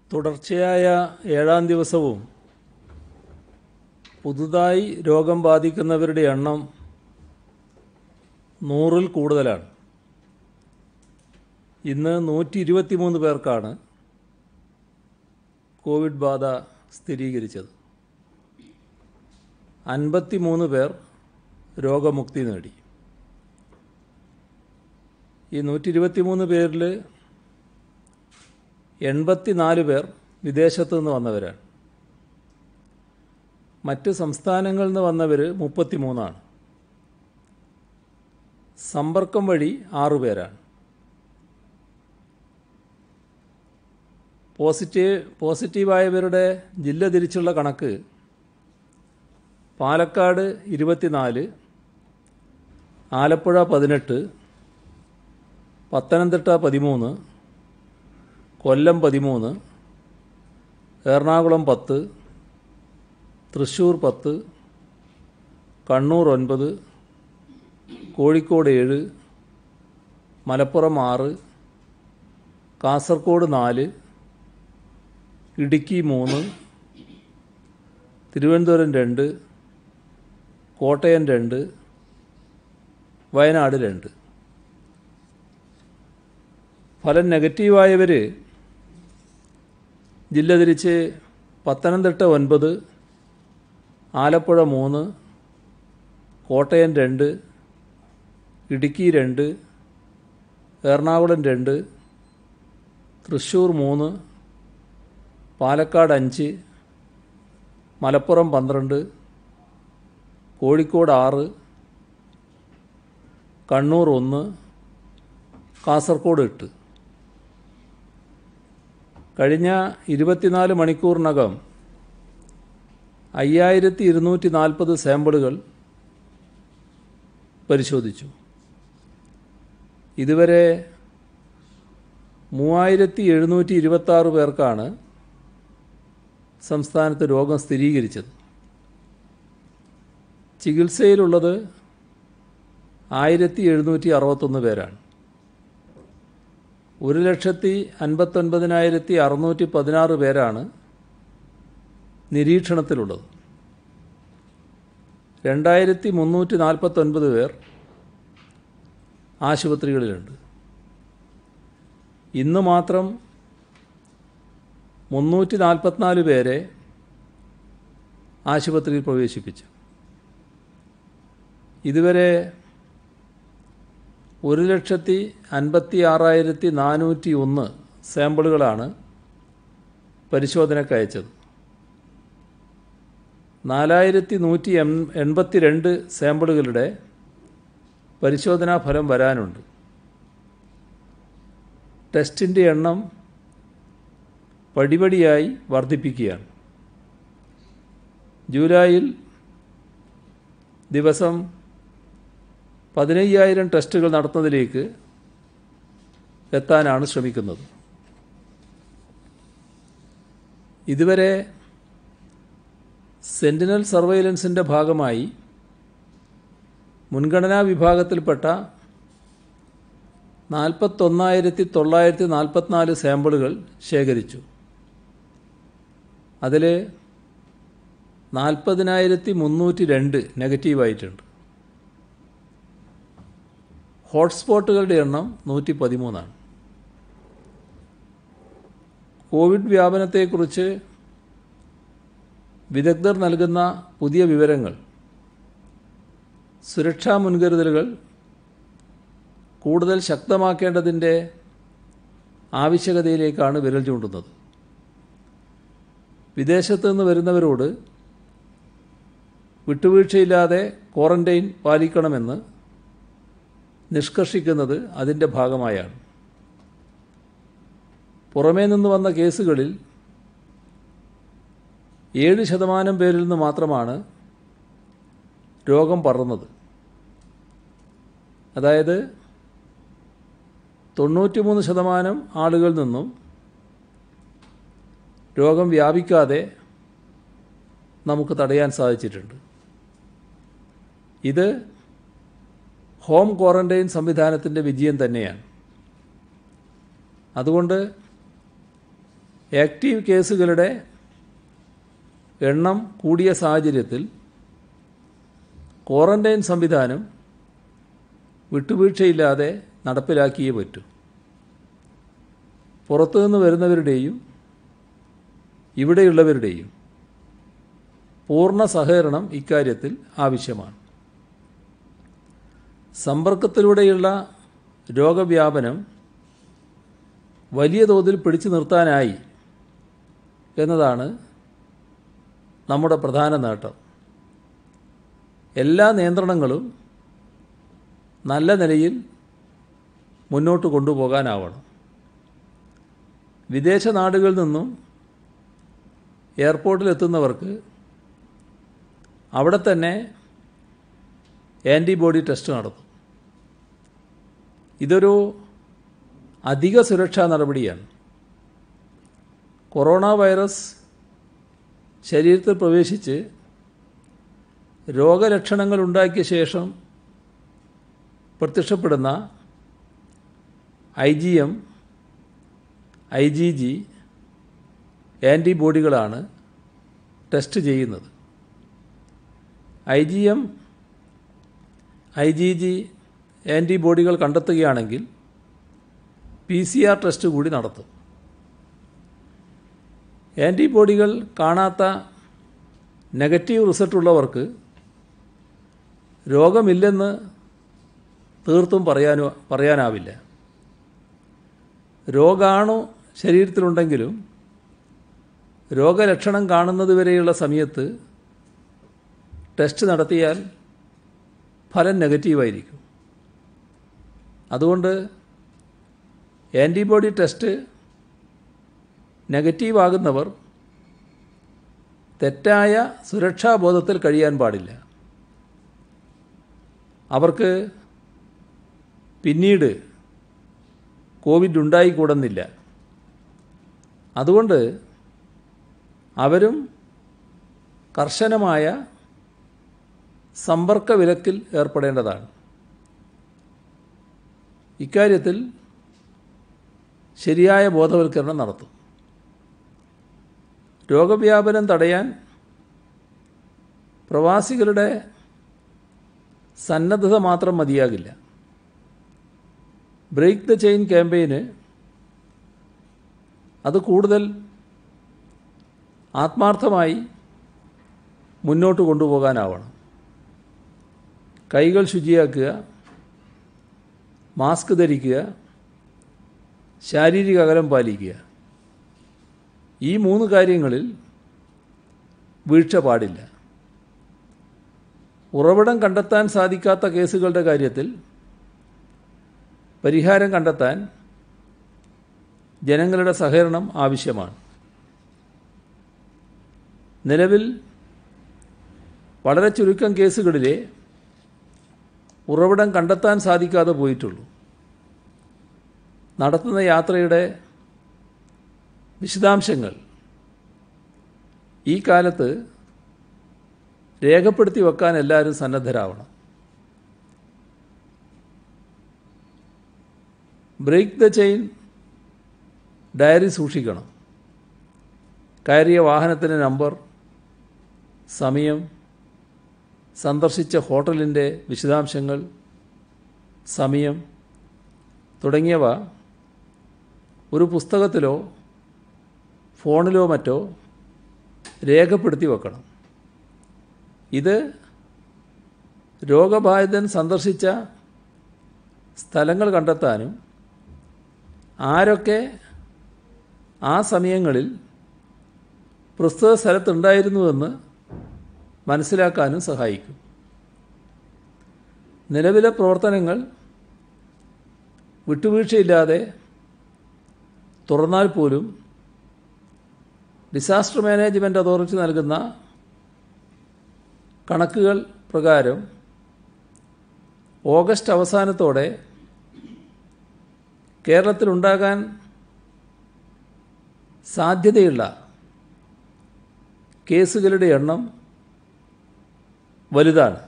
തുടർച്ചയായ ഏഴാം ദിവസവും പുതുതായി രോഗം ബാധിക്കുന്നവരുടെ എണ്ണം നൂറിൽ കൂടുതലാണ് ഇന്ന് നൂറ്റി ഇരുപത്തിമൂന്ന് പേർക്കാണ് കോവിഡ് ബാധ സ്ഥിരീകരിച്ചത് അൻപത്തിമൂന്ന് പേർ രോഗമുക്തി നേടി ഈ നൂറ്റി ഇരുപത്തിമൂന്ന് പേരിൽ എൺപത്തിനാല് പേർ വിദേശത്തു നിന്ന് വന്നവരാണ് മറ്റ് സംസ്ഥാനങ്ങളിൽ നിന്ന് വന്നവർ മുപ്പത്തിമൂന്നാണ് സമ്പർക്കം വഴി ആറു പേരാണ് പോസിറ്റീവ് പോസിറ്റീവായവരുടെ ജില്ല തിരിച്ചുള്ള കണക്ക് പാലക്കാട് ഇരുപത്തിനാല് ആലപ്പുഴ പതിനെട്ട് പത്തനംതിട്ട പതിമൂന്ന് കൊല്ലം പതിമൂന്ന് എറണാകുളം പത്ത് തൃശ്ശൂർ പത്ത് കണ്ണൂർ ഒൻപത് കോഴിക്കോട് ഏഴ് മലപ്പുറം ആറ് കാസർഗോഡ് നാല് ഇടുക്കി മൂന്ന് തിരുവനന്തപുരം രണ്ട് കോട്ടയം രണ്ട് വയനാട് രണ്ട് ഫലം നെഗറ്റീവായവർ ജില്ല തിരിച്ച് പത്തനംതിട്ട ഒൻപത് ആലപ്പുഴ മൂന്ന് കോട്ടയം രണ്ട് ഇടുക്കി രണ്ട് എറണാകുളം രണ്ട് തൃശ്ശൂർ മൂന്ന് പാലക്കാട് അഞ്ച് മലപ്പുറം പന്ത്രണ്ട് കോഴിക്കോട് ആറ് കണ്ണൂർ ഒന്ന് കാസർഗോഡ് എട്ട് കഴിഞ്ഞ ഇരുപത്തിനാല് മണിക്കൂറിനകം അയ്യായിരത്തി ഇരുന്നൂറ്റി നാൽപ്പത് സാമ്പിളുകൾ പരിശോധിച്ചു ഇതുവരെ മൂവായിരത്തി എഴുന്നൂറ്റി ഇരുപത്താറ് പേർക്കാണ് സംസ്ഥാനത്ത് രോഗം സ്ഥിരീകരിച്ചത് ചികിത്സയിലുള്ളത് ആയിരത്തി എഴുന്നൂറ്റി അറുപത്തൊന്ന് പേരാണ് ഒരു ലക്ഷത്തി അൻപത്തൊൻപതിനായിരത്തി അറുന്നൂറ്റി പതിനാറ് പേരാണ് നിരീക്ഷണത്തിലുള്ളത് രണ്ടായിരത്തി മുന്നൂറ്റി നാൽപ്പത്തൊൻപത് പേർ ആശുപത്രികളിലുണ്ട് ഇന്ന് മാത്രം മുന്നൂറ്റി നാൽപ്പത്തിനാല് പേരെ ആശുപത്രിയിൽ പ്രവേശിപ്പിച്ചു ഇതുവരെ ഒരു ലക്ഷത്തി അൻപത്തി ആറായിരത്തി നാനൂറ്റി ഒന്ന് സാമ്പിളുകളാണ് പരിശോധനയ്ക്ക് അയച്ചത് നാലായിരത്തി നൂറ്റി എൺ എൺപത്തി രണ്ട് സാമ്പിളുകളുടെ പരിശോധനാ ഫലം വരാനുണ്ട് ടെസ്റ്റിൻ്റെ എണ്ണം പടിപടിയായി വർദ്ധിപ്പിക്കുകയാണ് ജൂലൈയിൽ ദിവസം പതിനയ്യായിരം ടെസ്റ്റുകൾ നടത്തുന്നതിലേക്ക് എത്താനാണ് ശ്രമിക്കുന്നത് ഇതുവരെ സെൻറ്റിനൽ സർവൈലൻസിൻ്റെ ഭാഗമായി മുൻഗണനാ വിഭാഗത്തിൽപ്പെട്ട നാൽപ്പത്തൊന്നായിരത്തി തൊള്ളായിരത്തി നാൽപ്പത്തിനാല് സാമ്പിളുകൾ ശേഖരിച്ചു അതിൽ നാൽപ്പതിനായിരത്തി മുന്നൂറ്റി രണ്ട് നെഗറ്റീവായിട്ടുണ്ട് ഹോട്ട്സ്പോട്ടുകളുടെ എണ്ണം നൂറ്റി പതിമൂന്നാണ് കോവിഡ് വ്യാപനത്തെക്കുറിച്ച് വിദഗ്ധർ നൽകുന്ന പുതിയ വിവരങ്ങൾ സുരക്ഷാ മുൻകരുതലുകൾ കൂടുതൽ ശക്തമാക്കേണ്ടതിൻ്റെ ആവശ്യകതയിലേക്കാണ് വിരൽ ചൂണ്ടുന്നത് വിദേശത്ത് നിന്ന് വരുന്നവരോട് വിട്ടുവീഴ്ചയില്ലാതെ ക്വാറന്റൈൻ പാലിക്കണമെന്ന് നിഷ്കർഷിക്കുന്നത് അതിൻ്റെ ഭാഗമായാണ് പുറമേ നിന്ന് വന്ന കേസുകളിൽ ഏഴ് ശതമാനം പേരിൽ നിന്ന് മാത്രമാണ് രോഗം പടർന്നത് അതായത് തൊണ്ണൂറ്റിമൂന്ന് ശതമാനം ആളുകളിൽ നിന്നും രോഗം വ്യാപിക്കാതെ നമുക്ക് തടയാൻ സാധിച്ചിട്ടുണ്ട് ഇത് ഹോം ക്വാറന്റൈൻ സംവിധാനത്തിൻ്റെ വിജയം തന്നെയാണ് അതുകൊണ്ട് ആക്റ്റീവ് കേസുകളുടെ എണ്ണം കൂടിയ സാഹചര്യത്തിൽ ക്വാറന്റൈൻ സംവിധാനം വിട്ടുവീഴ്ചയില്ലാതെ നടപ്പിലാക്കിയേ പറ്റൂ പുറത്തുനിന്ന് വരുന്നവരുടെയും ഇവിടെയുള്ളവരുടെയും പൂർണ്ണ സഹകരണം ഇക്കാര്യത്തിൽ ആവശ്യമാണ് സമ്പർക്കത്തിലൂടെയുള്ള രോഗവ്യാപനം വലിയ തോതിൽ പിടിച്ചു നിർത്താനായി എന്നതാണ് നമ്മുടെ പ്രധാന നേട്ടം എല്ലാ നിയന്ത്രണങ്ങളും നല്ല നിലയിൽ മുന്നോട്ട് കൊണ്ടുപോകാനാവണം വിദേശ നാടുകളിൽ നിന്നും എയർപോർട്ടിലെത്തുന്നവർക്ക് അവിടെ തന്നെ ആൻറ്റിബോഡി ടെസ്റ്റ് നടത്തും ഇതൊരു അധിക സുരക്ഷാ നടപടിയാണ് കൊറോണ വൈറസ് ശരീരത്തിൽ പ്രവേശിച്ച് രോഗലക്ഷണങ്ങൾ ഉണ്ടാക്കിയ ശേഷം പ്രത്യക്ഷപ്പെടുന്ന I G M I G G ആൻറ്റിബോഡികളാണ് ടെസ്റ്റ് ചെയ്യുന്നത് I G M I G G ആൻറ്റിബോഡികൾ കണ്ടെത്തുകയാണെങ്കിൽ പി സി ആർ ടെസ്റ്റ് കൂടി നടത്തും ആൻറ്റിബോഡികൾ കാണാത്ത നെഗറ്റീവ് റിസൾട്ട് ഉള്ളവർക്ക് രോഗമില്ലെന്ന് തീർത്തും പറയാനോ പറയാനാവില്ല രോഗാണു ശരീരത്തിലുണ്ടെങ്കിലും രോഗലക്ഷണം കാണുന്നത് വരെയുള്ള സമയത്ത് ടെസ്റ്റ് നടത്തിയാൽ ഫലം നെഗറ്റീവായിരിക്കും അതുകൊണ്ട് ആൻറ്റിബോഡി ടെസ്റ്റ് നെഗറ്റീവ് ആകുന്നവർ തെറ്റായ സുരക്ഷാബോധത്തിൽ കഴിയാൻ പാടില്ല അവർക്ക് പിന്നീട് കോവിഡ് ഉണ്ടായിക്കൂടുന്നില്ല അതുകൊണ്ട് അവരും കർശനമായ സമ്പർക്ക വിലക്കിൽ ഏർപ്പെടേണ്ടതാണ് ഇക്കാര്യത്തിൽ ശരിയായ ബോധവൽക്കരണം നടത്തും രോഗവ്യാപനം തടയാൻ പ്രവാസികളുടെ സന്നദ്ധത മാത്രം മതിയാകില്ല ബ്രേക്ക് ദ ചെയിൻ ക്യാമ്പയിന് അത് കൂടുതൽ ആത്മാർത്ഥമായി മുന്നോട്ട് കൊണ്ടുപോകാനാവണം കൈകൾ ശുചിയാക്കുക മാസ്ക് ധരിക്കുക ശാരീരിക അകലം പാലിക്കുക ഈ മൂന്ന് കാര്യങ്ങളിൽ വീഴ്ച പാടില്ല ഉറവിടം കണ്ടെത്താൻ സാധിക്കാത്ത കേസുകളുടെ കാര്യത്തിൽ പരിഹാരം കണ്ടെത്താൻ ജനങ്ങളുടെ സഹകരണം ആവശ്യമാണ് നിലവിൽ വളരെ ചുരുക്കം കേസുകളിലെ ഉറവിടം കണ്ടെത്താൻ സാധിക്കാതെ പോയിട്ടുള്ളൂ നടത്തുന്ന യാത്രയുടെ വിശദാംശങ്ങൾ ഈ കാലത്ത് രേഖപ്പെടുത്തി വെക്കാൻ എല്ലാവരും സന്നദ്ധരാവണം ബ്രേക്ക് ദ ചെയിൻ ഡയറി സൂക്ഷിക്കണം കയറിയ വാഹനത്തിൻ്റെ നമ്പർ സമയം സന്ദർശിച്ച ഹോട്ടലിൻ്റെ വിശദാംശങ്ങൾ സമയം തുടങ്ങിയവ ഒരു പുസ്തകത്തിലോ ഫോണിലോ മറ്റോ രേഖപ്പെടുത്തി വെക്കണം ഇത് രോഗബാധിതൻ സന്ദർശിച്ച സ്ഥലങ്ങൾ കണ്ടെത്താനും ആരൊക്കെ ആ സമയങ്ങളിൽ പ്രസ്തുത സ്ഥലത്തുണ്ടായിരുന്നുവെന്ന് മനസ്സിലാക്കാനും സഹായിക്കും നിലവിലെ പ്രവർത്തനങ്ങൾ വിട്ടുവീഴ്ചയില്ലാതെ തുറന്നാൽ പോലും ഡിസാസ്റ്റർ മാനേജ്മെൻറ്റ് അതോറിറ്റി നൽകുന്ന കണക്കുകൾ പ്രകാരം ഓഗസ്റ്റ് അവസാനത്തോടെ കേരളത്തിലുണ്ടാകാൻ സാധ്യതയുള്ള കേസുകളുടെ എണ്ണം വലുതാണ്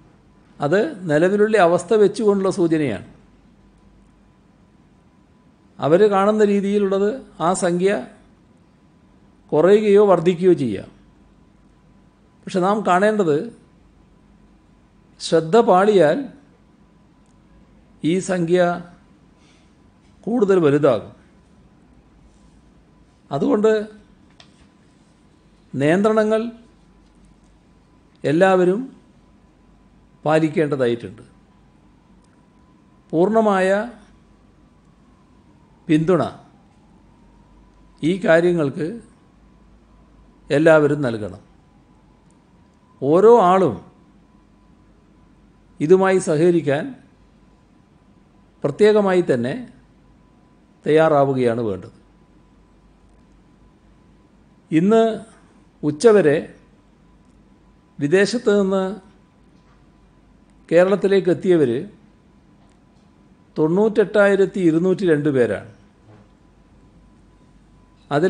അത് നിലവിലുള്ള അവസ്ഥ വെച്ചുകൊണ്ടുള്ള സൂചനയാണ് അവർ കാണുന്ന രീതിയിലുള്ളത് ആ സംഖ്യ കുറയുകയോ വർദ്ധിക്കുകയോ ചെയ്യാം പക്ഷെ നാം കാണേണ്ടത് ശ്രദ്ധ പാളിയാൽ ഈ സംഖ്യ കൂടുതൽ വലുതാകും അതുകൊണ്ട് നിയന്ത്രണങ്ങൾ എല്ലാവരും പാലിക്കേണ്ടതായിട്ടുണ്ട് പൂർണ്ണമായ പിന്തുണ ഈ കാര്യങ്ങൾക്ക് എല്ലാവരും നൽകണം ഓരോ ആളും ഇതുമായി സഹകരിക്കാൻ പ്രത്യേകമായി തന്നെ തയ്യാറാവുകയാണ് വേണ്ടത് ഇന്ന് ഉച്ചവരെ വിദേശത്ത് നിന്ന് കേരളത്തിലേക്ക് എത്തിയവർ തൊണ്ണൂറ്റെട്ടായിരത്തി ഇരുന്നൂറ്റി രണ്ട് പേരാണ് അതിൽ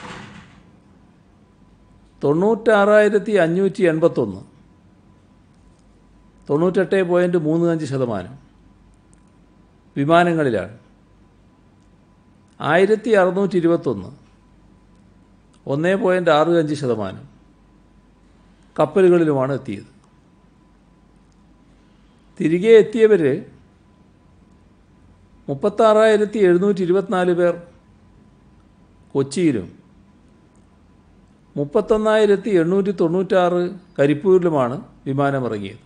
തൊണ്ണൂറ്റാറായിരത്തി അഞ്ഞൂറ്റി എൺപത്തൊന്ന് തൊണ്ണൂറ്റെട്ട് പോയിൻറ്റ് മൂന്ന് അഞ്ച് ശതമാനം വിമാനങ്ങളിലാണ് ആയിരത്തി അറുന്നൂറ്റി ഇരുപത്തൊന്ന് ഒന്ന് പോയിൻറ്റ് ആറ് അഞ്ച് ശതമാനം കപ്പലുകളിലുമാണ് എത്തിയത് തിരികെ എത്തിയവർ മുപ്പത്താറായിരത്തി എഴുന്നൂറ്റി ഇരുപത്തിനാല് പേർ കൊച്ചിയിലും മുപ്പത്തൊന്നായിരത്തി എണ്ണൂറ്റി തൊണ്ണൂറ്റാറ് കരിപ്പൂരിലുമാണ് വിമാനമിറങ്ങിയത്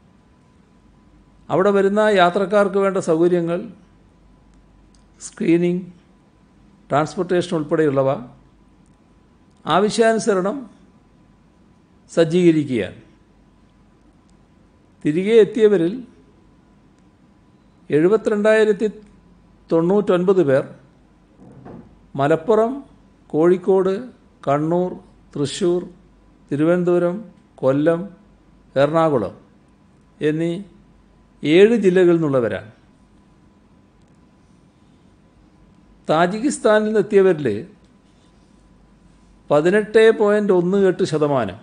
അവിടെ വരുന്ന യാത്രക്കാർക്ക് വേണ്ട സൗകര്യങ്ങൾ സ്ക്രീനിങ് ട്രാൻസ്പോർട്ടേഷൻ ഉൾപ്പെടെയുള്ളവ ആവശ്യാനുസരണം സജ്ജീകരിക്കുകയാണ് തിരികെ എത്തിയവരിൽ എഴുപത്തിരണ്ടായിരത്തി തൊണ്ണൂറ്റൊൻപത് പേർ മലപ്പുറം കോഴിക്കോട് കണ്ണൂർ തൃശ്ശൂർ തിരുവനന്തപുരം കൊല്ലം എറണാകുളം എന്നീ ഏഴ് ജില്ലകളിൽ നിന്നുള്ളവരാണ് താജിക്കിസ്ഥാനിൽ നിന്നെത്തിയവരിൽ പതിനെട്ട് പോയിൻ്റ് ഒന്ന് എട്ട് ശതമാനം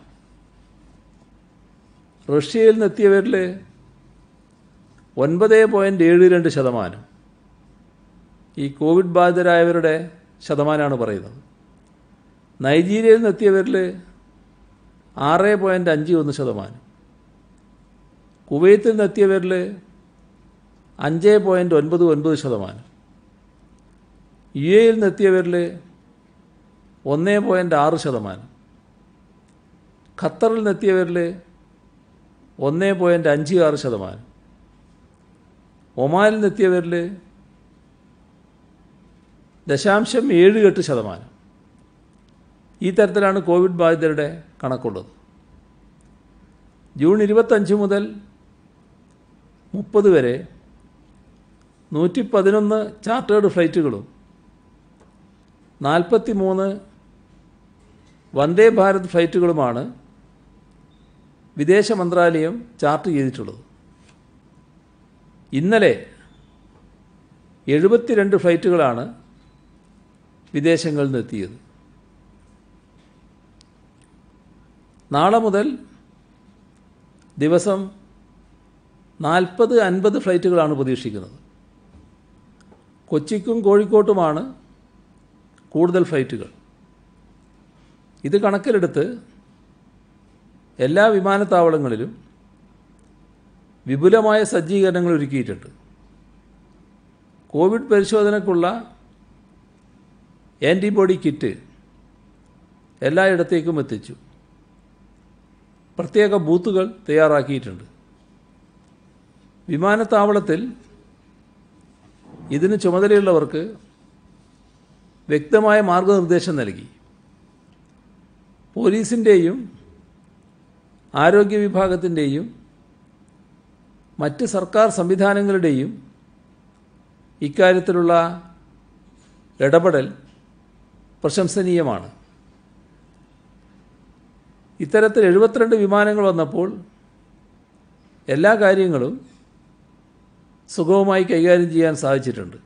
റഷ്യയിൽ നിന്നെത്തിയവരിൽ ഒൻപത് പോയിൻ്റ് ഏഴ് രണ്ട് ശതമാനം ഈ കോവിഡ് ബാധിതരായവരുടെ ശതമാനമാണ് പറയുന്നത് നൈജീരിയയിൽ നിന്നെത്തിയവരിൽ ആറ് പോയിൻ്റ് അഞ്ച് ഒന്ന് ശതമാനം കുവൈത്തിൽ നിന്നെത്തിയവരിൽ അഞ്ച് പോയിൻ്റ് ഒൻപത് ഒൻപത് ശതമാനം യു എയിൽ നിന്നെത്തിയവരിൽ ഒന്ന് പോയിൻ്റ് ആറ് ശതമാനം ഖത്തറിൽ നിന്നെത്തിയവരിൽ ഒന്ന് പോയിൻ്റ് അഞ്ച് ആറ് ശതമാനം ഒമാനിൽ നിന്നെത്തിയവരിൽ ദശാംശം ഏഴ് എട്ട് ശതമാനം ഈ തരത്തിലാണ് കോവിഡ് ബാധിതരുടെ കണക്കുള്ളത് ജൂൺ ഇരുപത്തഞ്ച് മുതൽ മുപ്പത് വരെ നൂറ്റി പതിനൊന്ന് ചാർട്ടേഡ് ഫ്ലൈറ്റുകളും നാൽപ്പത്തി മൂന്ന് വന്ദേ ഭാരത് ഫ്ലൈറ്റുകളുമാണ് വിദേശ മന്ത്രാലയം ചാർട്ട് ചെയ്തിട്ടുള്ളത് ഇന്നലെ എഴുപത്തിരണ്ട് ഫ്ലൈറ്റുകളാണ് വിദേശങ്ങളിൽ നിന്ന് എത്തിയത് നാളെ മുതൽ ദിവസം നാൽപ്പത് അൻപത് ഫ്ലൈറ്റുകളാണ് പ്രതീക്ഷിക്കുന്നത് കൊച്ചിക്കും കോഴിക്കോട്ടുമാണ് കൂടുതൽ ഫ്ലൈറ്റുകൾ ഇത് കണക്കിലെടുത്ത് എല്ലാ വിമാനത്താവളങ്ങളിലും വിപുലമായ സജ്ജീകരണങ്ങൾ ഒരുക്കിയിട്ടുണ്ട് കോവിഡ് പരിശോധനയ്ക്കുള്ള ആൻറ്റിബോഡി കിറ്റ് എല്ലായിടത്തേക്കും എത്തിച്ചു പ്രത്യേക ബൂത്തുകൾ തയ്യാറാക്കിയിട്ടുണ്ട് വിമാനത്താവളത്തിൽ ഇതിന് ചുമതലയുള്ളവർക്ക് വ്യക്തമായ മാർഗനിർദ്ദേശം നൽകി പോലീസിൻ്റെയും ആരോഗ്യ വിഭാഗത്തിൻ്റെയും മറ്റ് സർക്കാർ സംവിധാനങ്ങളുടെയും ഇക്കാര്യത്തിലുള്ള ഇടപെടൽ പ്രശംസനീയമാണ് ഇത്തരത്തിൽ എഴുപത്തിരണ്ട് വിമാനങ്ങൾ വന്നപ്പോൾ എല്ലാ കാര്യങ്ങളും സുഗമമായി കൈകാര്യം ചെയ്യാൻ സാധിച്ചിട്ടുണ്ട്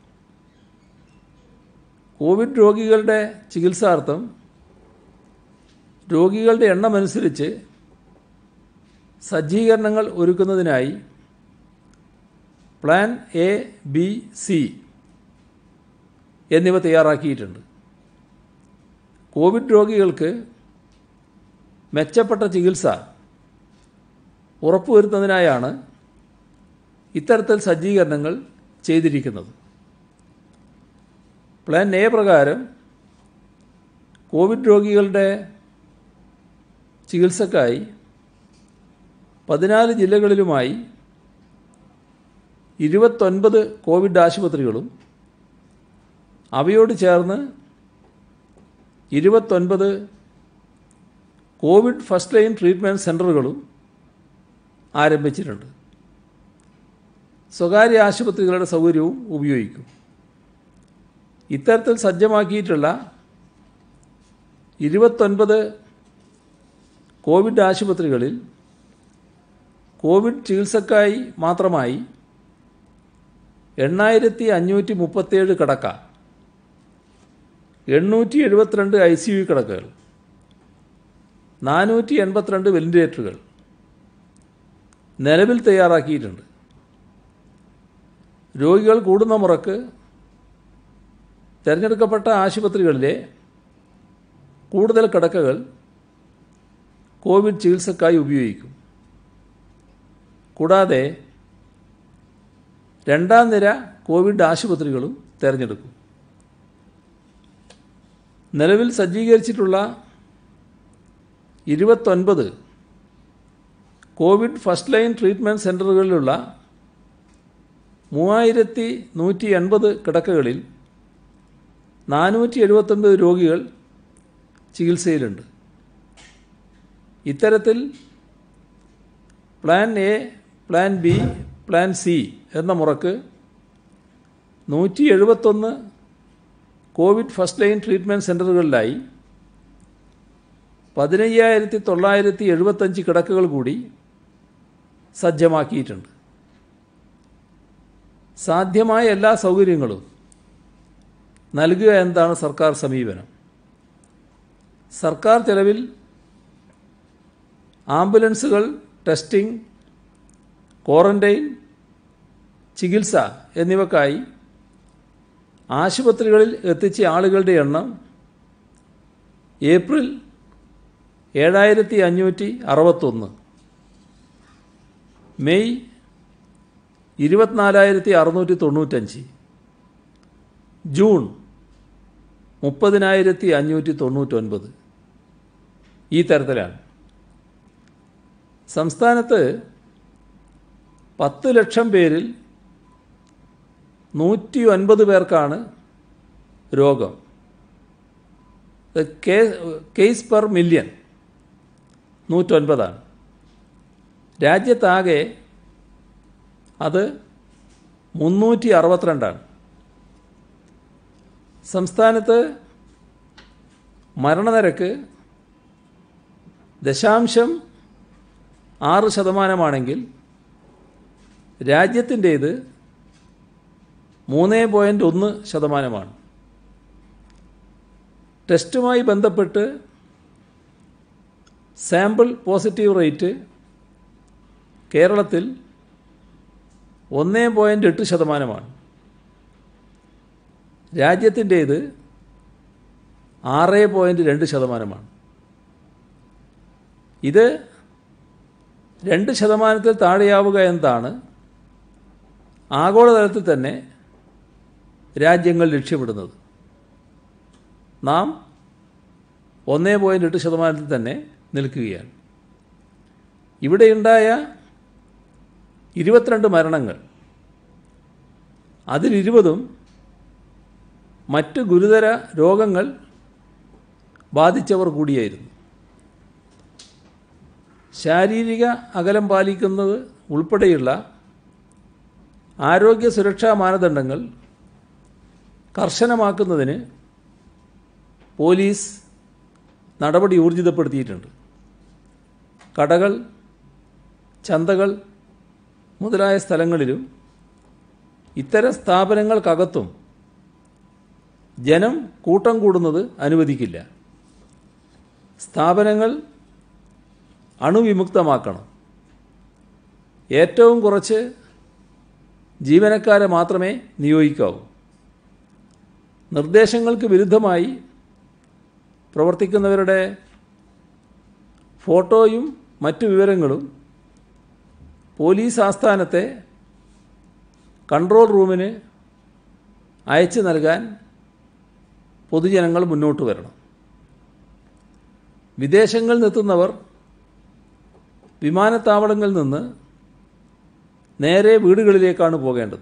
കോവിഡ് രോഗികളുടെ ചികിത്സാർത്ഥം രോഗികളുടെ എണ്ണമനുസരിച്ച് സജ്ജീകരണങ്ങൾ ഒരുക്കുന്നതിനായി പ്ലാൻ എ ബി സി എന്നിവ തയ്യാറാക്കിയിട്ടുണ്ട് കോവിഡ് രോഗികൾക്ക് മെച്ചപ്പെട്ട ചികിത്സ ഉറപ്പുവരുത്തുന്നതിനായാണ് ഇത്തരത്തിൽ സജ്ജീകരണങ്ങൾ ചെയ്തിരിക്കുന്നത് പ്ലാൻ എ പ്രകാരം കോവിഡ് രോഗികളുടെ ചികിത്സക്കായി പതിനാല് ജില്ലകളിലുമായി ഇരുപത്തൊൻപത് കോവിഡ് ആശുപത്രികളും അവയോട് ചേർന്ന് ഇരുപത്തൊൻപത് കോവിഡ് ഫസ്റ്റ് ലൈൻ ട്രീറ്റ്മെൻറ്റ് സെൻ്ററുകളും ആരംഭിച്ചിട്ടുണ്ട് സ്വകാര്യ ആശുപത്രികളുടെ സൗകര്യവും ഉപയോഗിക്കും ഇത്തരത്തിൽ സജ്ജമാക്കിയിട്ടുള്ള ഇരുപത്തൊൻപത് കോവിഡ് ആശുപത്രികളിൽ കോവിഡ് ചികിത്സക്കായി മാത്രമായി എണ്ണായിരത്തി അഞ്ഞൂറ്റി മുപ്പത്തേഴ് കിടക്ക എണ്ണൂറ്റി എഴുപത്തിരണ്ട് ഐ സി യു കിടക്കകൾ നാനൂറ്റി എൺപത്തിരണ്ട് വെന്റിലേറ്ററുകൾ നിലവിൽ തയ്യാറാക്കിയിട്ടുണ്ട് രോഗികൾ കൂടുന്ന മുറക്ക് തിരഞ്ഞെടുക്കപ്പെട്ട ആശുപത്രികളിലെ കൂടുതൽ കിടക്കകൾ കോവിഡ് ചികിത്സക്കായി ഉപയോഗിക്കും കൂടാതെ രണ്ടാം നിര കോവിഡ് ആശുപത്രികളും തിരഞ്ഞെടുക്കും നിലവിൽ സജ്ജീകരിച്ചിട്ടുള്ള ഇരുപത്തൊൻപത് കോവിഡ് ഫസ്റ്റ് ലൈൻ ട്രീറ്റ്മെൻറ്റ് സെൻ്ററുകളിലുള്ള മൂവായിരത്തി നൂറ്റി എൺപത് കിടക്കകളിൽ നാനൂറ്റി എഴുപത്തൊൻപത് രോഗികൾ ചികിത്സയിലുണ്ട് ഇത്തരത്തിൽ plan A plan B plan C എന്ന മുറക്ക് നൂറ്റി എഴുപത്തൊന്ന് കോവിഡ് ഫസ്റ്റ് ലൈൻ ട്രീറ്റ്മെൻറ്റ് സെൻ്ററുകളിലായി പതിനയ്യായിരത്തി തൊള്ളായിരത്തി എഴുപത്തഞ്ച് കിടക്കകൾ കൂടി സജ്ജമാക്കിയിട്ടുണ്ട് സാധ്യമായ എല്ലാ സൗകര്യങ്ങളും നൽകുക എന്നതാണ് സർക്കാർ സമീപനം സർക്കാർ ചെലവിൽ ആംബുലൻസുകൾ ടെസ്റ്റിംഗ് ക്വാറന്റൈൻ ചികിത്സ എന്നിവക്കായി ആശുപത്രികളിൽ എത്തിച്ച ആളുകളുടെ എണ്ണം ഏപ്രിൽ ഏഴായിരത്തി അഞ്ഞൂറ്റി അറുപത്തൊന്ന് മെയ് ഇരുപത്തിനാലായിരത്തി അറുന്നൂറ്റി തൊണ്ണൂറ്റഞ്ച് ജൂൺ മുപ്പതിനായിരത്തി അഞ്ഞൂറ്റി തൊണ്ണൂറ്റൊൻപത് ഈ തരത്തിലാണ് സംസ്ഥാനത്ത് പത്ത് ലക്ഷം പേരിൽ നൂറ്റി ഒൻപത് പേർക്കാണ് രോഗം കേസ് പെർ മില്യൺ നൂറ്റൊൻപതാണ് രാജ്യത്താകെ അത് മുന്നൂറ്റി അറുപത്തിരണ്ടാണ് സംസ്ഥാനത്ത് മരണനിരക്ക് ദശാംശം ആറ് ശതമാനമാണെങ്കിൽ രാജ്യത്തിൻ്റേത് മൂന്ന് പോയിൻ്റ് ഒന്ന് ശതമാനമാണ് ടെസ്റ്റുമായി ബന്ധപ്പെട്ട് സാമ്പിൾ പോസിറ്റീവ് റേറ്റ് കേരളത്തിൽ ഒന്ന് പോയിൻ്റ് എട്ട് ശതമാനമാണ് രാജ്യത്തിൻ്റേത് ആറ് പോയിൻ്റ് രണ്ട് ശതമാനമാണ് ഇത് രണ്ട് ശതമാനത്തിൽ താഴെയാവുക എന്നതാണ് ആഗോളതലത്തിൽ തന്നെ രാജ്യങ്ങൾ ലക്ഷ്യമിടുന്നത് നാം ഒന്നേ പോയിൻ്റ് എട്ട് ശതമാനത്തിൽ തന്നെ നിൽക്കുകയാണ് ഇവിടെയുണ്ടായ ഇരുപത്തിരണ്ട് മരണങ്ങൾ അതിലിരുപതും മറ്റ് ഗുരുതര രോഗങ്ങൾ ബാധിച്ചവർ കൂടിയായിരുന്നു ശാരീരിക അകലം പാലിക്കുന്നത് ഉൾപ്പെടെയുള്ള ആരോഗ്യ സുരക്ഷാ മാനദണ്ഡങ്ങൾ കർശനമാക്കുന്നതിന് പോലീസ് നടപടി ഊർജിതപ്പെടുത്തിയിട്ടുണ്ട് കടകൾ ചന്തകൾ മുതലായ സ്ഥലങ്ങളിലും ഇത്തരം സ്ഥാപനങ്ങൾക്കകത്തും ജനം കൂട്ടം കൂടുന്നത് അനുവദിക്കില്ല സ്ഥാപനങ്ങൾ അണുവിമുക്തമാക്കണം ഏറ്റവും കുറച്ച് ജീവനക്കാരെ മാത്രമേ നിയോഗിക്കാവൂ നിർദ്ദേശങ്ങൾക്ക് വിരുദ്ധമായി പ്രവർത്തിക്കുന്നവരുടെ ഫോട്ടോയും മറ്റു വിവരങ്ങളും പോലീസ് ആസ്ഥാനത്തെ കൺട്രോൾ റൂമിന് അയച്ചു നൽകാൻ പൊതുജനങ്ങൾ മുന്നോട്ട് വരണം വിദേശങ്ങളിൽ നിന്നെത്തുന്നവർ വിമാനത്താവളങ്ങളിൽ നിന്ന് നേരെ വീടുകളിലേക്കാണ് പോകേണ്ടത്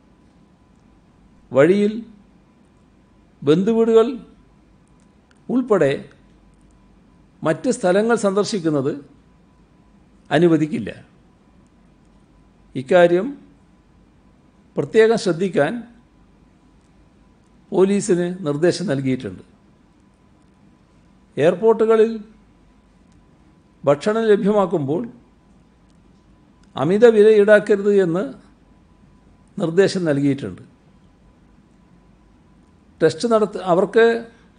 വഴിയിൽ ബന്ധുവീടുകൾ ഉൾപ്പെടെ മറ്റ് സ്ഥലങ്ങൾ സന്ദർശിക്കുന്നത് അനുവദിക്കില്ല ഇക്കാര്യം പ്രത്യേകം ശ്രദ്ധിക്കാൻ പോലീസിന് നിർദ്ദേശം നൽകിയിട്ടുണ്ട് എയർപോർട്ടുകളിൽ ഭക്ഷണം ലഭ്യമാക്കുമ്പോൾ അമിത വില ഈടാക്കരുത് എന്ന് നിർദ്ദേശം നൽകിയിട്ടുണ്ട് ടെസ്റ്റ് നടത്ത അവർക്ക്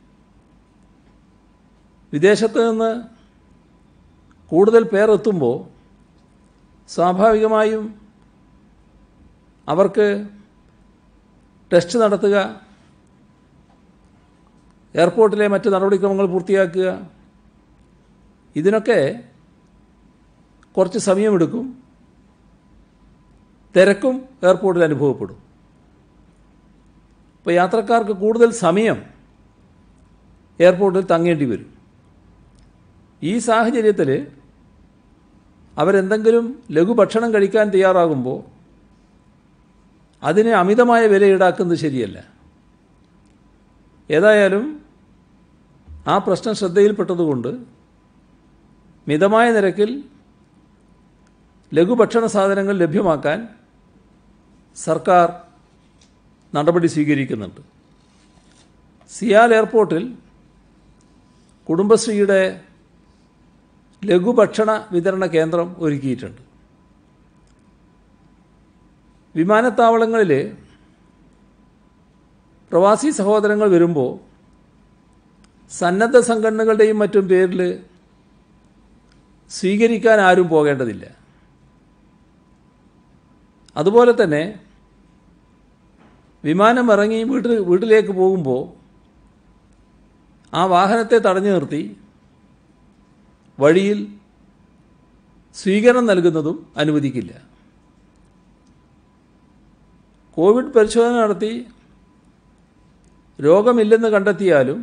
വിദേശത്ത് നിന്ന് കൂടുതൽ പേർ എത്തുമ്പോൾ സ്വാഭാവികമായും അവർക്ക് ടെസ്റ്റ് നടത്തുക എയർപോർട്ടിലെ മറ്റ് നടപടിക്രമങ്ങൾ പൂർത്തിയാക്കുക ഇതിനൊക്കെ കുറച്ച് സമയമെടുക്കും തിരക്കും എയർപോർട്ടിൽ അനുഭവപ്പെടും ഇപ്പോൾ യാത്രക്കാർക്ക് കൂടുതൽ സമയം എയർപോർട്ടിൽ തങ്ങേണ്ടി വരും ഈ സാഹചര്യത്തിൽ അവരെന്തെങ്കിലും ലഘുഭക്ഷണം കഴിക്കാൻ തയ്യാറാകുമ്പോൾ അതിന് അമിതമായ വില ഈടാക്കുന്നത് ശരിയല്ല ഏതായാലും ആ പ്രശ്നം ശ്രദ്ധയിൽപ്പെട്ടതുകൊണ്ട് മിതമായ നിരക്കിൽ ലഘുഭക്ഷണ സാധനങ്ങൾ ലഭ്യമാക്കാൻ സർക്കാർ നടപടി സ്വീകരിക്കുന്നുണ്ട് സിയാൽ എയർപോർട്ടിൽ കുടുംബശ്രീയുടെ ലഘുഭക്ഷണ വിതരണ കേന്ദ്രം ഒരുക്കിയിട്ടുണ്ട് വിമാനത്താവളങ്ങളിൽ പ്രവാസി സഹോദരങ്ങൾ വരുമ്പോൾ സന്നദ്ധ സംഘടനകളുടെയും മറ്റും പേരിൽ സ്വീകരിക്കാൻ ആരും പോകേണ്ടതില്ല അതുപോലെ തന്നെ വിമാനം ഇറങ്ങി വീട്ടിൽ വീട്ടിലേക്ക് പോകുമ്പോൾ ആ വാഹനത്തെ തടഞ്ഞു നിർത്തി വഴിയിൽ സ്വീകരണം നൽകുന്നതും അനുവദിക്കില്ല കോവിഡ് പരിശോധന നടത്തി രോഗമില്ലെന്ന് കണ്ടെത്തിയാലും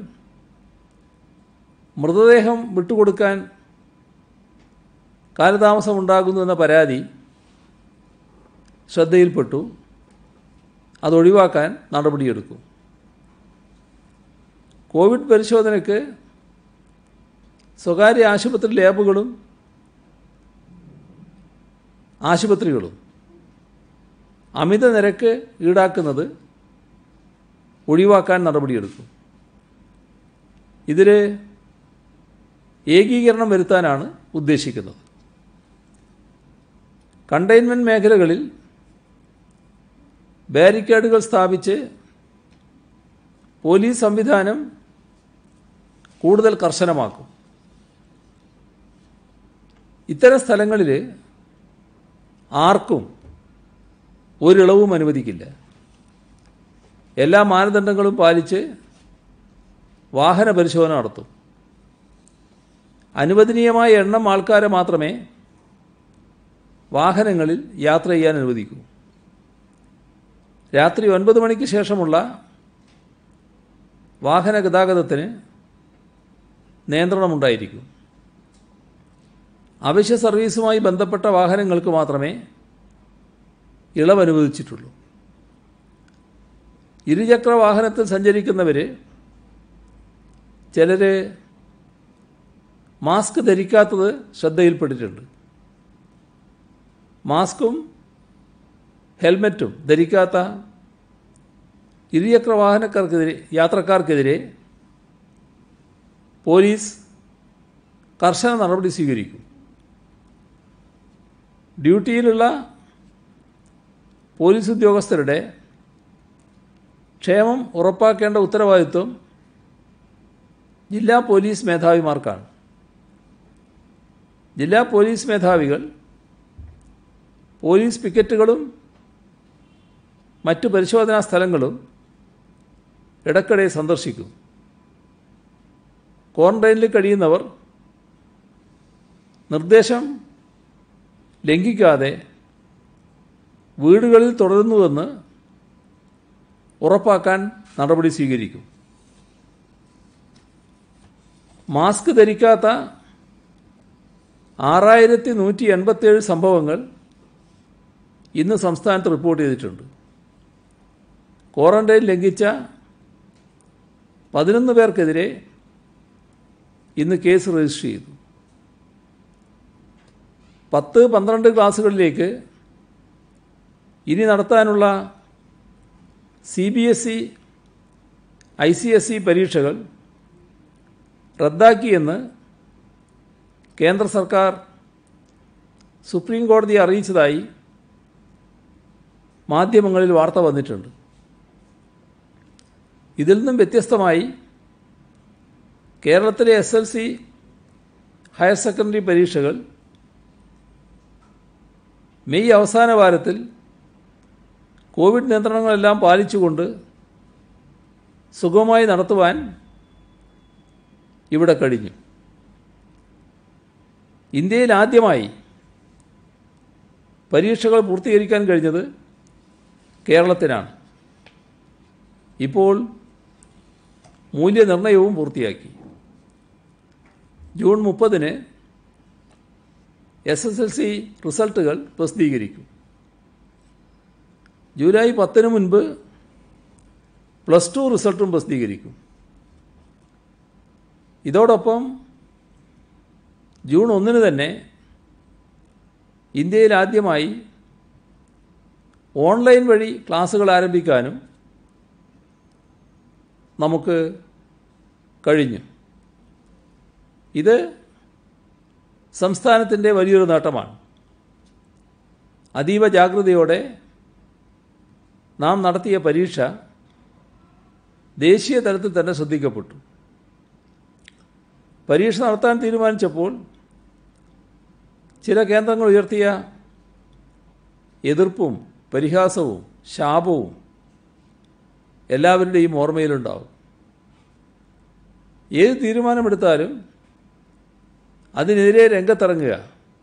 മൃതദേഹം വിട്ടുകൊടുക്കാൻ കാലതാമസമുണ്ടാകുന്നു എന്ന പരാതി ശ്രദ്ധയിൽപ്പെട്ടു അതൊഴിവാക്കാൻ നടപടിയെടുക്കും കോവിഡ് പരിശോധനയ്ക്ക് സ്വകാര്യ ആശുപത്രി ലാബുകളും ആശുപത്രികളും അമിത നിരക്ക് ഈടാക്കുന്നത് ഒഴിവാക്കാൻ നടപടിയെടുക്കും ഇതിൽ ഏകീകരണം വരുത്താനാണ് ഉദ്ദേശിക്കുന്നത് കണ്ടെയ്ൻമെൻറ്റ് മേഖലകളിൽ ബാരിക്കേഡുകൾ സ്ഥാപിച്ച് പോലീസ് സംവിധാനം കൂടുതൽ കർശനമാക്കും ഇത്തരം സ്ഥലങ്ങളിൽ ആർക്കും ഒരിളവും അനുവദിക്കില്ല എല്ലാ മാനദണ്ഡങ്ങളും പാലിച്ച് വാഹന പരിശോധന നടത്തും അനുവദനീയമായ എണ്ണം ആൾക്കാരെ മാത്രമേ വാഹനങ്ങളിൽ യാത്ര ചെയ്യാൻ അനുവദിക്കൂ രാത്രി ഒൻപത് മണിക്ക് ശേഷമുള്ള വാഹന ഗതാഗതത്തിന് നിയന്ത്രണമുണ്ടായിരിക്കും അവശ്യ സർവീസുമായി ബന്ധപ്പെട്ട വാഹനങ്ങൾക്ക് മാത്രമേ ഇളവ് അനുവദിച്ചിട്ടുള്ളൂ ഇരുചക്ര വാഹനത്തിൽ സഞ്ചരിക്കുന്നവർ ചിലർ മാസ്ക് ധരിക്കാത്തത് ശ്രദ്ധയിൽപ്പെട്ടിട്ടുണ്ട് മാസ്കും ഹെൽമറ്റും ധരിക്കാത്ത ഇരുചക്ര വാഹനക്കാർക്കെതിരെ യാത്രക്കാർക്കെതിരെ പോലീസ് കർശന നടപടി സ്വീകരിക്കും ഡ്യൂട്ടിയിലുള്ള പോലീസ് ഉദ്യോഗസ്ഥരുടെ ക്ഷേമം ഉറപ്പാക്കേണ്ട ഉത്തരവാദിത്വം ജില്ലാ പോലീസ് മേധാവിമാർക്കാണ് ജില്ലാ പോലീസ് മേധാവികൾ പോലീസ് പിക്കറ്റുകളും മറ്റു പരിശോധനാ സ്ഥലങ്ങളും ഇടയ്ക്കിടെ സന്ദർശിക്കും ക്വാറന്റൈനിൽ കഴിയുന്നവർ നിർദ്ദേശം ലംഘിക്കാതെ വീടുകളിൽ തുടരുന്നുവെന്ന് ഉറപ്പാക്കാൻ നടപടി സ്വീകരിക്കും മാസ്ക് ധരിക്കാത്ത ആറായിരത്തി നൂറ്റി എൺപത്തേഴ് സംഭവങ്ങൾ ഇന്ന് സംസ്ഥാനത്ത് റിപ്പോർട്ട് ചെയ്തിട്ടുണ്ട് ക്വാറന്റൈൻ ലംഘിച്ച പതിനൊന്ന് പേർക്കെതിരെ ഇന്ന് കേസ് രജിസ്റ്റർ ചെയ്തു പത്ത് പന്ത്രണ്ട് ക്ലാസ്സുകളിലേക്ക് ഇനി നടത്താനുള്ള C B S E I C S E പരീക്ഷകൾ റദ്ദാക്കിയെന്ന് കേന്ദ്ര സർക്കാർ സുപ്രീം കോടതിയെ അറിയിച്ചതായി മാധ്യമങ്ങളിൽ വാർത്ത വന്നിട്ടുണ്ട് ഇതിൽ നിന്നും വ്യത്യസ്തമായി കേരളത്തിലെ S L C higher secondary പരീക്ഷകൾ മെയ് അവസാന വാരത്തിൽ കോവിഡ് നിയന്ത്രണങ്ങളെല്ലാം പാലിച്ചുകൊണ്ട് സുഗമമായി നടത്തുവാൻ ഇവിടെ കഴിഞ്ഞു ഇന്ത്യയിൽ ആദ്യമായി പരീക്ഷകൾ പൂർത്തീകരിക്കാൻ കഴിഞ്ഞത് കേരളത്തിനാണ് ഇപ്പോൾ മൂല്യനിർണ്ണയവും പൂർത്തിയാക്കി ജൂൺ മുപ്പതിന് എസ് എസ് എൽ സി റിസൾട്ടുകൾ പ്രസിദ്ധീകരിക്കും ജൂലൈ പത്തിന് മുൻപ് പ്ലസ് ടു റിസൾട്ടും പ്രസിദ്ധീകരിക്കും ഇതോടൊപ്പം ജൂൺ ഒന്നിന് തന്നെ ഇന്ത്യയിൽ ആദ്യമായി ഓൺലൈൻ വഴി ക്ലാസ്സുകൾ ആരംഭിക്കാനും നമുക്ക് കഴിഞ്ഞു ഇത് സംസ്ഥാനത്തിൻ്റെ വലിയൊരു നേട്ടമാണ് അതീവ ജാഗ്രതയോടെ നാം നടത്തിയ പരീക്ഷ ദേശീയ തലത്തിൽ തന്നെ ശ്രദ്ധിക്കപ്പെട്ടു പരീക്ഷ നടത്താൻ തീരുമാനിച്ചപ്പോൾ ചില കേന്ദ്രങ്ങൾ ഉയർത്തിയ എതിർപ്പും പരിഹാസവും ശാപവും എല്ലാവരുടെയും ഓർമ്മയിലുണ്ടാവും ഏത് തീരുമാനമെടുത്താലും അതിനെതിരെ രംഗത്തിറങ്ങുക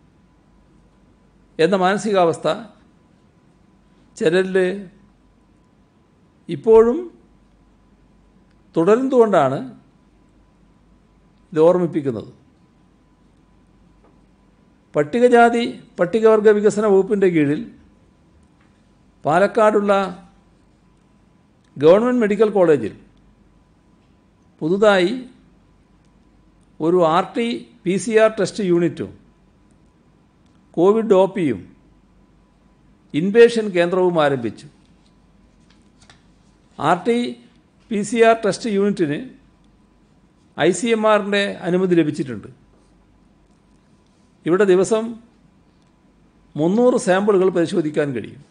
എന്ന മാനസികാവസ്ഥ ചിലരിൽ ഇപ്പോഴും തുടരുന്നതുകൊണ്ടാണ് ഇത് ഓർമ്മിപ്പിക്കുന്നത് പട്ടികജാതി പട്ടികവർഗ വികസന വകുപ്പിൻ്റെ കീഴിൽ പാലക്കാടുള്ള ഗവൺമെൻറ് മെഡിക്കൽ കോളേജിൽ പുതുതായി ഒരു R T P C R test യൂണിറ്റും കോവിഡ് ഒ പിയും ഇൻപേഷൻ കേന്ദ്രവും ആരംഭിച്ചു R T P C R test യൂണിറ്റിന് ഐ സി എം ആറിൻ്റെ അനുമതി ലഭിച്ചിട്ടുണ്ട് ഇവിടെ ദിവസം മുന്നൂറ് സാമ്പിളുകൾ പരിശോധിക്കാൻ കഴിയും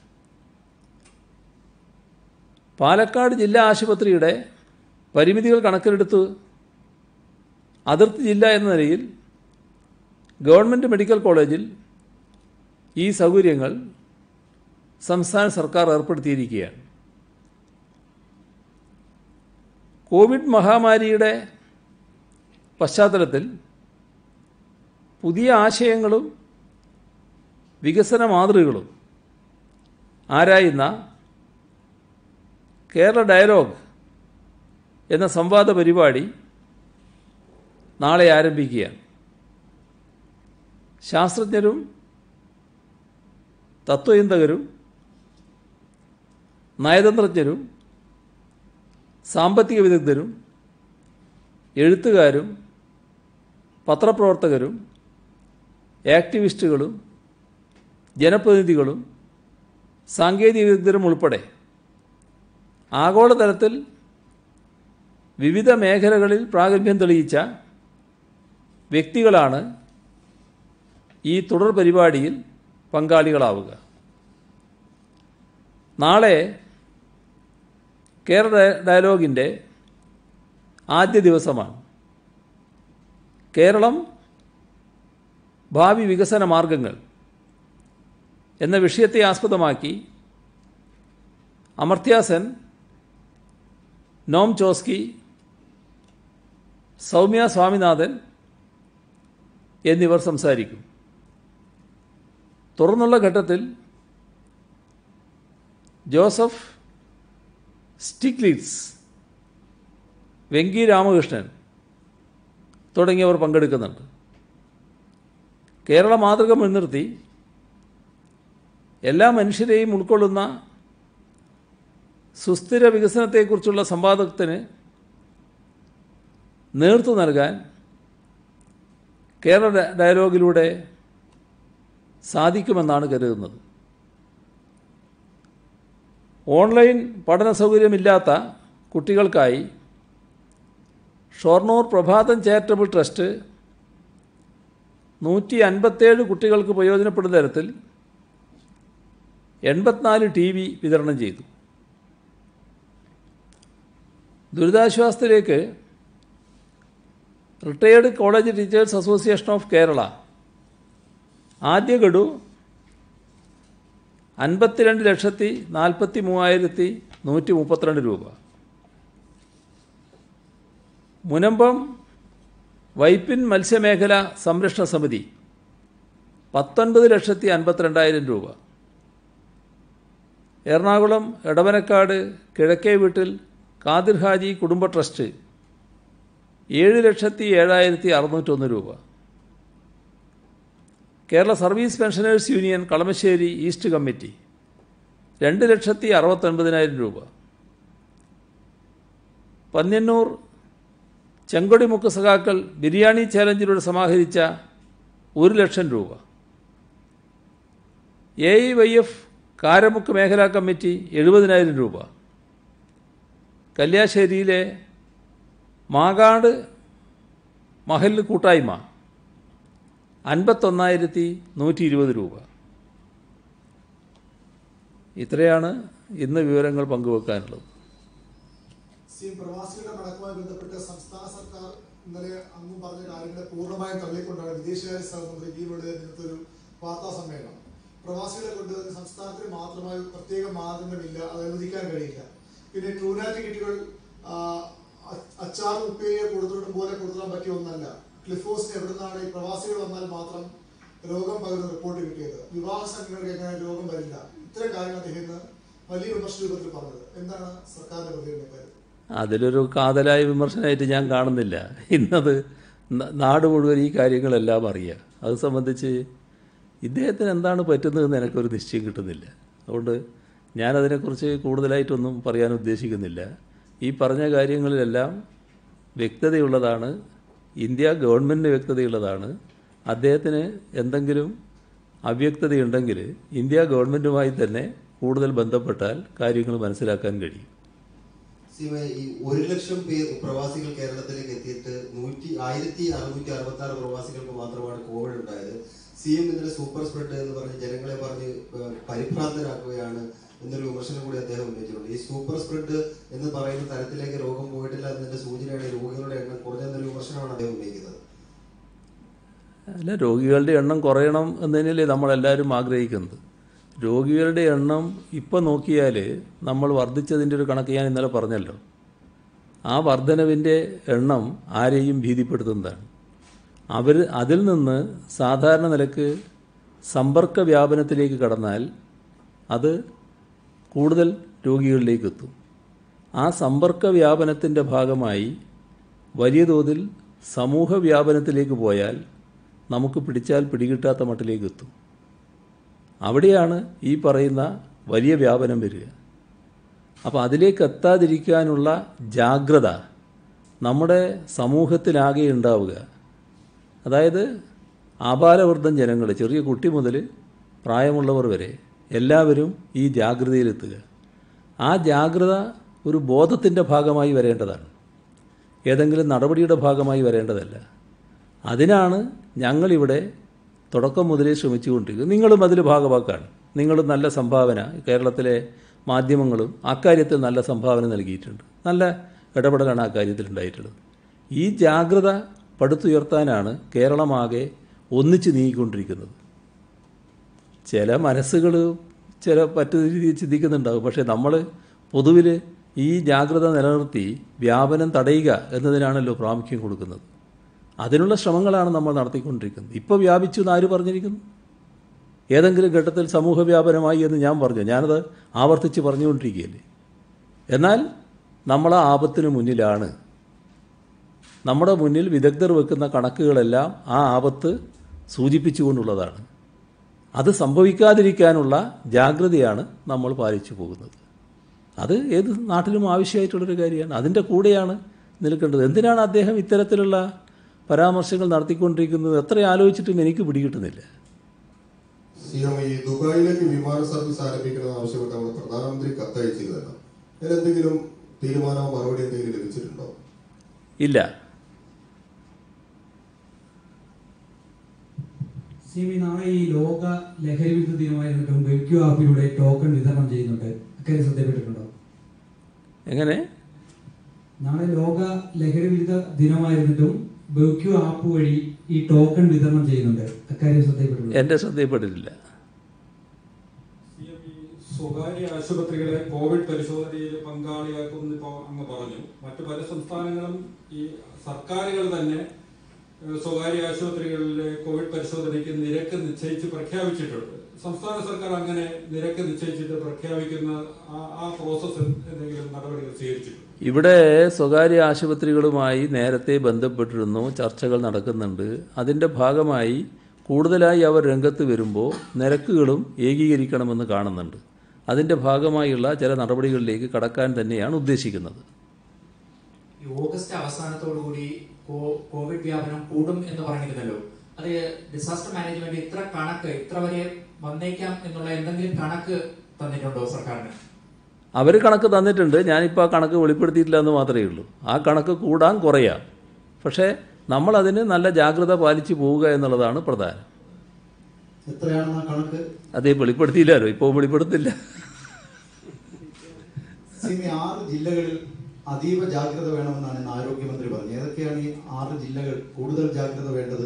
പാലക്കാട് ജില്ലാ ആശുപത്രിയുടെ പരിമിതികൾ കണക്കിലെടുത്ത് അതിർത്തി ജില്ല എന്ന നിലയിൽ ഗവൺമെൻറ് മെഡിക്കൽ കോളേജിൽ ഈ സൗകര്യങ്ങൾ സംസ്ഥാന സർക്കാർ ഏർപ്പെടുത്തിയിരിക്കുകയാണ് കോവിഡ് മഹാമാരിയുടെ പശ്ചാത്തലത്തിൽ പുതിയ ആശയങ്ങളും വികസന മാതൃകകളും ആരായുന്ന കേരള ഡയലോഗ് എന്ന സംവാദ പരിപാടി നാളെ ആരംഭിക്കുകയാണ് ശാസ്ത്രജ്ഞരും തത്വചിന്തകരും നയതന്ത്രജ്ഞരും സാമ്പത്തിക വിദഗ്ധരും എഴുത്തുകാരും പത്രപ്രവർത്തകരും ആക്ടിവിസ്റ്റുകളും ജനപ്രതിനിധികളും സാങ്കേതിക വിദഗ്ധരും ഉൾപ്പെടെ ആഗോളതലത്തിൽ വിവിധ മേഖലകളിൽ പ്രാഗൽഭ്യം തെളിയിച്ച വ്യക്തികളാണ് ഈ തുടർ പരിപാടിയിൽ പങ്കാളികളാവുക നാളെ കേരള ഡയലോഗിൻ്റെ ആദ്യ ദിവസമാണ് കേരളം ഭാവി വികസന മാർഗങ്ങൾ എന്ന വിഷയത്തെ ആസ്പദമാക്കി അമർത്യാസൻ നോം ചോസ്കി സൗമ്യ സ്വാമിനാഥൻ എന്നിവർ സംസാരിക്കും തുറന്നുള്ള ഘട്ടത്തിൽ ജോസഫ് സ്റ്റിഗ്ലിറ്റ്സ് വെങ്കി രാമകൃഷ്ണൻ തുടങ്ങിയവർ പങ്കെടുക്കുന്നുണ്ട് കേരള മാതൃക മുൻനിർത്തി എല്ലാ മനുഷ്യരെയും ഉൾക്കൊള്ളുന്ന സുസ്ഥിര വികസനത്തെക്കുറിച്ചുള്ള സംവാദത്തിന് നേർത്തു നൽകാൻ കേരള ഡ- ഡയലോഗിലൂടെ സാധിക്കുമെന്നാണ് കരുതുന്നത് ഓൺലൈൻ പഠന സൗകര്യമില്ലാത്ത കുട്ടികൾക്കായി ഷൊർണൂർ പ്രഭാതം ചാരിറ്റബിൾ ട്രസ്റ്റ് നൂറ്റി അൻപത്തേഴ് കുട്ടികൾക്ക് പ്രയോജനപ്പെടുന്ന തരത്തിൽ എൺപത്തിനാല് ടി വി വിതരണം ചെയ്തു ദുരിതാശ്വാസത്തിലേക്ക് retired college teachers association of Kerala ആദ്യ ഗഡു അൻപത്തിരണ്ട് ലക്ഷത്തി നാൽപ്പത്തി മൂവായിരത്തി നൂറ്റി മുപ്പത്തിരണ്ട് രൂപ മുനമ്പം വൈപ്പിൻ മത്സ്യമേഖല സംരക്ഷണ സമിതി പത്തൊൻപത് ലക്ഷത്തി അൻപത്തിരണ്ടായിരം രൂപ എറണാകുളം എടവനക്കാട് കിഴക്കേ വീട്ടിൽ കാദിർ ഹാജി കുടുംബ ട്രസ്റ്റ് ഏഴ് ലക്ഷത്തി ഏഴായിരത്തി അറുന്നൂറ്റൊന്ന് രൂപ Kerala service pensioners union Kalamassery east committee രണ്ട് ലക്ഷത്തി അറുപത്തൊൻപതിനായിരം രൂപ പന്ന്യന്നൂർ ചെങ്കൊടിമുക്ക് സഖാക്കൾ ബിരിയാണി ചാലഞ്ചിലൂടെ സമാഹരിച്ച ഒരു ലക്ഷം രൂപ A I Y F Karamukku മേഖലാ കമ്മിറ്റി എഴുപതിനായിരം രൂപ കല്യാശ്ശേരിയിലെ മാകാട് മഹല് കൂട്ടായ്മ അൻപത്തൊന്നായിരത്തി നൂറ്റി ഇരുപത് രൂപ ഇത്രയാണ് ഇന്ന് വിവരങ്ങൾ പങ്കുവെക്കാനുള്ളത് സി പ്രവാസികളുടെ മടക്കവുമായി ബന്ധപ്പെട്ട് സംസ്ഥാന സർക്കാർ ഇന്നലെ അങ്ങും പറഞ്ഞ കാര്യങ്ങളെ പൂർണ്ണമായും തള്ളിക്കൊണ്ടാണ് വിദേശകാര്യ സഹമന്ത്രി വി മുരളീധരൻ ഇന്നത്തെ ഒരു വാർത്താ സമ്മേളനം പ്രവാസികളെ കൊണ്ടുവരുന്ന സംസ്ഥാനത്തിന് മാത്രമായി പ്രത്യേക മാനദണ്ഡമില്ല അത് അനുവദിക്കാൻ കഴിയില്ല പിന്നെ ട്രൂനാറ്റ് കിറ്റുകൾ ആ, അ- അച്ചാറും ഉപ്പേരിയെ കൊടുത്തിട്ടും പോലെ കൊടുത്തിടാൻ പറ്റിയ ഒന്നല്ല ക്ലിഫോസിന് എവിടുന്നാണ് ഈ പ്രവാസികൾ വന്നാൽ മാത്രം രോഗം പകരുന്ന റിപ്പോർട്ട് കിട്ടിയത് വിവാഹ സംഘങ്ങൾക്ക് എങ്ങനെ രോഗം വരില്ല ഇത്തരം കാര്യങ്ങൾ അദ്ദേഹം ഇന്ന് വലിയ വിമർശന രൂപത്തിൽ പറഞ്ഞത് എന്താണ് സർക്കാരിന്റെ പ്രതികരണം ഇക്കാര്യത്തിൽ? അതിലൊരു കാതലായ വിമർശനമായിട്ട് ഞാൻ കാണുന്നില്ല ഇന്നത് ന- നാട് മുഴുവൻ ഈ കാര്യങ്ങളെല്ലാം അറിയാം അത് സംബന്ധിച്ച് ഇദ്ദേഹത്തിന് എന്താണ് പറ്റുന്നതെന്ന് എനിക്കൊരു നിശ്ചയം കിട്ടുന്നില്ല അതുകൊണ്ട് ഞാനതിനെക്കുറിച്ച് കൂടുതലായിട്ടൊന്നും പറയാൻ ഉദ്ദേശിക്കുന്നില്ല ഈ പറഞ്ഞ കാര്യങ്ങളിലെല്ലാം വ്യക്തതയുള്ളതാണ് ഇന്ത്യ ഗവൺമെൻറ്റിന് വ്യക്തതയുള്ളതാണ് അദ്ദേഹത്തിന് എന്തെങ്കിലും അവ്യക്തതയുണ്ടെങ്കിൽ ഇന്ത്യ ഗവൺമെൻറ്റുമായി തന്നെ കൂടുതൽ ബന്ധപ്പെട്ടാൽ കാര്യങ്ങൾ മനസ്സിലാക്കാൻ കഴിയും സീമ ഈ ഒരു ലക്ഷം പേർ പ്രവാസികൾ കേരളത്തിലേക്ക് എത്തിയിട്ട് നൂറ്റി ആയിരത്തി അറുന്നൂറ്റി അറുപത്തി ആറ് പ്രവാസികൾക്ക് മാത്രമാണ് കോവിഡ് ഉണ്ടായത് സി എം ഇന്നലെ സൂപ്പർ സ്പ്രെഡ് എന്ന് പറഞ്ഞ് ജനങ്ങളെ പറഞ്ഞ് ഏഹ് പരിഭ്രാന്തരാക്കുകയാണ് എന്നൊരു വിമർശനം കൂടി അദ്ദേഹം ഉന്നയിച്ചിട്ടുണ്ട് ഈ സൂപ്പർ സ്പ്രെഡ് എന്ന് പറയുന്ന തരത്തിലേക്ക് രോഗം പോയിട്ടില്ല എന്നതിന്റെ സൂചനയാണ് ഈ രോഗികളുടെ എണ്ണം കുറഞ്ഞെന്നൊരു വിമർശനമാണ് അദ്ദേഹം ഉന്നയിക്കുന്നത് അല്ല രോഗികളുടെ എണ്ണം കുറയണം എന്നതിനല്ലേ നമ്മളെല്ലാവരും ആഗ്രഹിക്കുന്നത് രോഗികളുടെ എണ്ണം ഇപ്പം നോക്കിയാൽ നമ്മൾ വർദ്ധിച്ചതിൻ്റെ ഒരു കണക്ക് ഞാൻ ഇന്നലെ പറഞ്ഞല്ലോ ആ വർധനവിൻ്റെ എണ്ണം ആരെയും ഭീതിപ്പെടുത്തുന്നതാണ് അവർ അതിൽ നിന്ന് സാധാരണ നിലക്ക് സമ്പർക്ക വ്യാപനത്തിലേക്ക് കടന്നാൽ അത് കൂടുതൽ രോഗികളിലേക്ക് എത്തും ആ സമ്പർക്ക വ്യാപനത്തിൻ്റെ ഭാഗമായി വലിയ തോതിൽ സമൂഹ വ്യാപനത്തിലേക്ക് പോയാൽ നമുക്ക് പിടിച്ചാൽ പിടികിട്ടാത്ത മട്ടിലേക്ക് എത്തും അവിടെയാണ് ഈ പറയുന്ന വലിയ വ്യാപനം വരിക അപ്പോൾ അതിലേക്ക് എത്താതിരിക്കാനുള്ള ജാഗ്രത നമ്മുടെ സമൂഹത്തിലാകെ ഉണ്ടാവുക അതായത് ആപാലവൃദ്ധം ജനങ്ങൾ ചെറിയ കുട്ടി മുതൽ പ്രായമുള്ളവർ വരെ എല്ലാവരും ഈ ജാഗ്രതയിലെത്തുക ആ ജാഗ്രത ഒരു ബോധത്തിൻ്റെ ഭാഗമായി വരേണ്ടതാണ് ഏതെങ്കിലും നടപടിയുടെ ഭാഗമായി വരേണ്ടതല്ല അതിനാണ് ഞങ്ങളിവിടെ തുടക്കം മുതലേ ശ്രമിച്ചുകൊണ്ടിരിക്കുന്നത് നിങ്ങളും അതിൽ ഭാഗമാക്കാണ് നിങ്ങളും നല്ല സംഭാവന കേരളത്തിലെ മാധ്യമങ്ങളും അക്കാര്യത്തിൽ നല്ല സംഭാവന നൽകിയിട്ടുണ്ട് നല്ല ഇടപെടലാണ് ആ കാര്യത്തിൽ ഉണ്ടായിട്ടുള്ളത് ഈ ജാഗ്രത പടുത്തുയർത്താനാണ് കേരളമാകെ ഒന്നിച്ച് നീങ്ങിക്കൊണ്ടിരിക്കുന്നത് ചില മനസ്സുകൾ ചില മറ്റു രീതിയിൽ ചിന്തിക്കുന്നുണ്ടാകും പക്ഷേ നമ്മൾ പൊതുവിൽ ഈ ജാഗ്രത നിലനിർത്തി വ്യാപനം തടയുക എന്നതിനാണല്ലോ പ്രാമുഖ്യം കൊടുക്കുന്നത് അതിനുള്ള ശ്രമങ്ങളാണ് നമ്മൾ നടത്തിക്കൊണ്ടിരിക്കുന്നത് ഇപ്പോൾ വ്യാപിച്ചു എന്ന് ആര് പറഞ്ഞിരിക്കുന്നു ഏതെങ്കിലും ഘട്ടത്തിൽ സമൂഹ വ്യാപനമായി എന്ന് ഞാൻ പറഞ്ഞു ഞാനത് ആവർത്തിച്ച് പറഞ്ഞുകൊണ്ടിരിക്കുകയല്ലേ എന്നാൽ നമ്മൾ ആ ആപത്തിന് മുന്നിലാണ് നമ്മുടെ മുന്നിൽ വിദഗ്ധർ വെക്കുന്ന കണക്കുകളെല്ലാം ആ ആപത്ത് സൂചിപ്പിച്ചുകൊണ്ടുള്ളതാണ് അത് സംഭവിക്കാതിരിക്കാനുള്ള ജാഗ്രതയാണ് നമ്മൾ പാലിച്ചു പോകുന്നത് അത് ഏത് നാട്ടിലും ആവശ്യമായിട്ടുള്ളൊരു കാര്യമാണ് അതിൻ്റെ കൂടെയാണ് നിൽക്കേണ്ടത് എന്തിനാണ് അദ്ദേഹം ഇത്തരത്തിലുള്ള പരാമർശങ്ങൾ നടത്തിക്കൊണ്ടിരിക്കുന്നത് എത്ര ആലോചിച്ചിട്ടും എനിക്ക് പിടികിട്ടുന്നില്ല സി എം ഈ ദുബായിലേക്ക് വിമാന സർവീസ് ആരംഭിക്കണമെന്ന് ആവശ്യപ്പെട്ട് നമ്മുടെ പ്രധാനമന്ത്രി കത്തയച്ചിരുന്നല്ലോ അതിലെന്തെങ്കിലും തീരുമാനമോ മറുപടി എന്തെങ്കിലും ലഭിച്ചിട്ടുണ്ടോ ഇല്ല സിമി നാളെ ഈ ലോക ലഹരി വിരുദ്ധ ദിനമായിരുന്നിട്ടും വെബ്ക്യൂ ആപ്പിലൂടെ ടോക്കൺ വിതരണം ചെയ്യുന്നുണ്ട് അക്കാര്യം ശ്രദ്ധപ്പെട്ടിട്ടുണ്ടോ എങ്ങനെ നാളെ ലോക ലഹരി വിരുദ്ധ ദിനമായിരുന്നിട്ടും വെബ്ക്യൂ ആപ്പ് വഴി ഈ ടോക്കൺ വിതരണം ചെയ്യുന്നുണ്ട് അക്കാര്യം ശ്രദ്ധപ്പെട്ടിട്ടുണ്ടോ എൻ്റെ ശ്രദ്ധയിൽപ്പെട്ടിട്ടില്ല CM ഈ സ്വകാര്യ ആശുപത്രികളെ കോവിഡ് പരിശോധനയിൽ പങ്കാളിയാക്കുമെന്ന് ഇപ്പോൾ അങ്ങ് പറഞ്ഞു മറ്റു പല സംസ്ഥാനങ്ങളും ഈ സർക്കാരുകൾ തന്നെ ഏഹ്, സ്വകാര്യ ആശുപത്രികളിലെ കോവിഡ് പരിശോധനയ്ക്ക് നിരക്ക് നിശ്ചയിച്ച് പ്രഖ്യാപിച്ചിട്ടുണ്ട് സംസ്ഥാന സർക്കാർ അങ്ങനെ നിരക്ക് നിശ്ചയിച്ചിട്ട് പ്രഖ്യാപിക്കുന്ന ആ- ആ പ്രോസസ്സ് എന്തെങ്കിലും നടപടികൾ സ്വീകരിച്ചിട്ടുണ്ട് ഇവിടെ സ്വകാര്യ ആശുപത്രികളുമായി നേരത്തെ ബന്ധപ്പെട്ടിരുന്നു ചർച്ചകൾ നടക്കുന്നുണ്ട് അതിൻ്റെ ഭാഗമായി കൂടുതലായി അവർ രംഗത്ത് വരുമ്പോൾ നിരക്കുകളും ഏകീകരിക്കണമെന്ന് കാണുന്നുണ്ട് അതിൻ്റെ ഭാഗമായുള്ള ചില നടപടികളിലേക്ക് കടക്കാൻ തന്നെയാണ് ഉദ്ദേശിക്കുന്നത് ഈ ഓഗസ്റ്റ് അവസാനത്തോടുകൂടി കോ- കോവിഡ് വ്യാപനം കൂടും എന്ന് പറഞ്ഞിരുന്നല്ലോ അത് ഡിസാസ്റ്റർ മാനേജ്മെന്റ് ഇത്ര കണക്ക് ഇത്ര വരെ വന്നേക്കാം എന്നുള്ള എന്തെങ്കിലും കണക്ക് തന്നിട്ടുണ്ടോ സർക്കാരിന് അവർ കണക്ക് തന്നിട്ടുണ്ട് ഞാനിപ്പോൾ ആ കണക്ക് വെളിപ്പെടുത്തിയിട്ടില്ല എന്ന് മാത്രമേ ഉള്ളൂ ആ കണക്ക് കൂടാൻ കുറയാം പക്ഷേ നമ്മളതിന് നല്ല ജാഗ്രത പാലിച്ചു പോവുക എന്നുള്ളതാണ് പ്രധാനം എത്രയാണെന്ന കണക്ക് അതേ വെളിപ്പെടുത്തിയില്ലല്ലോ ഇപ്പോൾ വെളിപ്പെടുത്തില്ല സിമി ആറ് ജില്ലകളിൽ അതീവ ജാഗ്രത വേണമെന്നാണ് ഇന്ന് ആരോഗ്യമന്ത്രി പറഞ്ഞത് ഏതൊക്കെയാണ് ഈ ആറ് ജില്ലകൾ കൂടുതൽ ജാഗ്രത വേണ്ടത്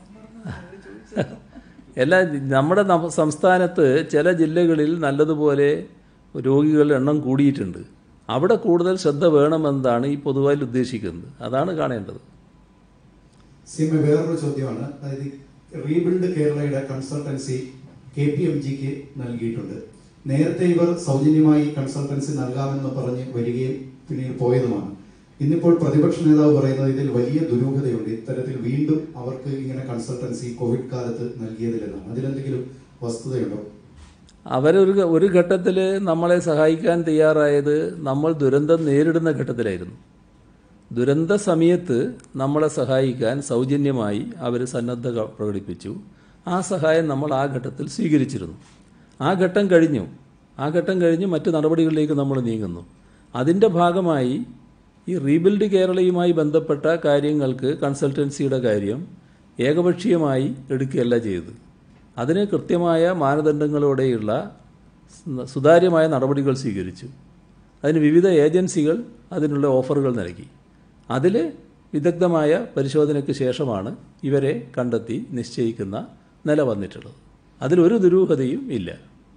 എല്ലാ നമ്മുടെ നം- സംസ്ഥാനത്ത് ചില ജില്ലകളിൽ നല്ലതുപോലെ രോഗികളുടെ എണ്ണം കൂടിയിട്ടുണ്ട് അവിടെ കൂടുതൽ ശ്രദ്ധ വേണമെന്നതാണ് ഈ പൊതുവായി ഉദ്ദേശിക്കുന്നത് അതാണ് കാണേണ്ടത് സിമി വേറൊരു ചോദ്യമാണ് അതായത് റീബിൽഡ് കേരളയുടെ കൺസൾട്ടൻസി കെ പി എം ജിക്ക് നൽകിയിട്ടുണ്ട് നേരത്തെ ഇവർ സൗജന്യമായി കൺസൾട്ടൻസി നൽകാമെന്ന് പറഞ്ഞ് വരികയും പിന്നീട് പോയതുമാണ് ഇന്നിപ്പോൾ പ്രതിപക്ഷ നേതാവ് പറയുന്നത് ഇതിൽ വലിയ ദുരൂഹതയുണ്ട് ഇത്തരത്തിൽ വീണ്ടും അവർക്ക് ഇങ്ങനെ കൺസൾട്ടൻസി കോവിഡ് കാലത്ത് നൽകിയതിലെന്നാണ് അതിലെന്തെങ്കിലും വസ്തുതയുണ്ടോ അവരൊരു ഒരു ഘട്ടത്തിൽ നമ്മളെ സഹായിക്കാൻ തയ്യാറായത് നമ്മൾ ദുരന്തം നേരിടുന്ന ഘട്ടത്തിലായിരുന്നു ദുരന്ത സമയത്ത് നമ്മളെ സഹായിക്കാൻ സൗജന്യമായി അവർ സന്നദ്ധത പ്രകടിപ്പിച്ചു ആ സഹായം നമ്മൾ ആ ഘട്ടത്തിൽ സ്വീകരിച്ചിരുന്നു ആ ഘട്ടം കഴിഞ്ഞു ആ ഘട്ടം കഴിഞ്ഞ് മറ്റ് നടപടികളിലേക്ക് നമ്മൾ നീങ്ങുന്നു അതിൻ്റെ ഭാഗമായി ഈ റീബിൽഡ് കേരളയുമായി ബന്ധപ്പെട്ട കാര്യങ്ങൾക്ക് കൺസൾട്ടൻസിയുടെ കാര്യം ഏകപക്ഷീയമായി എടുക്കുകയല്ല ചെയ്തത് അതിന് കൃത്യമായ മാനദണ്ഡങ്ങളോടെയുള്ള സ- സുതാര്യമായ നടപടികൾ സ്വീകരിച്ചു അതിന് വിവിധ ഏജൻസികൾ അതിനുള്ള ഓഫറുകൾ നൽകി അതിൽ വിദഗ്ധമായ പരിശോധനയ്ക്ക് ശേഷമാണ് ഇവരെ കണ്ടെത്തി നിശ്ചയിക്കുന്ന നില വന്നിട്ടുള്ളത് അതിലൊരു ദുരൂഹതയും ഇല്ല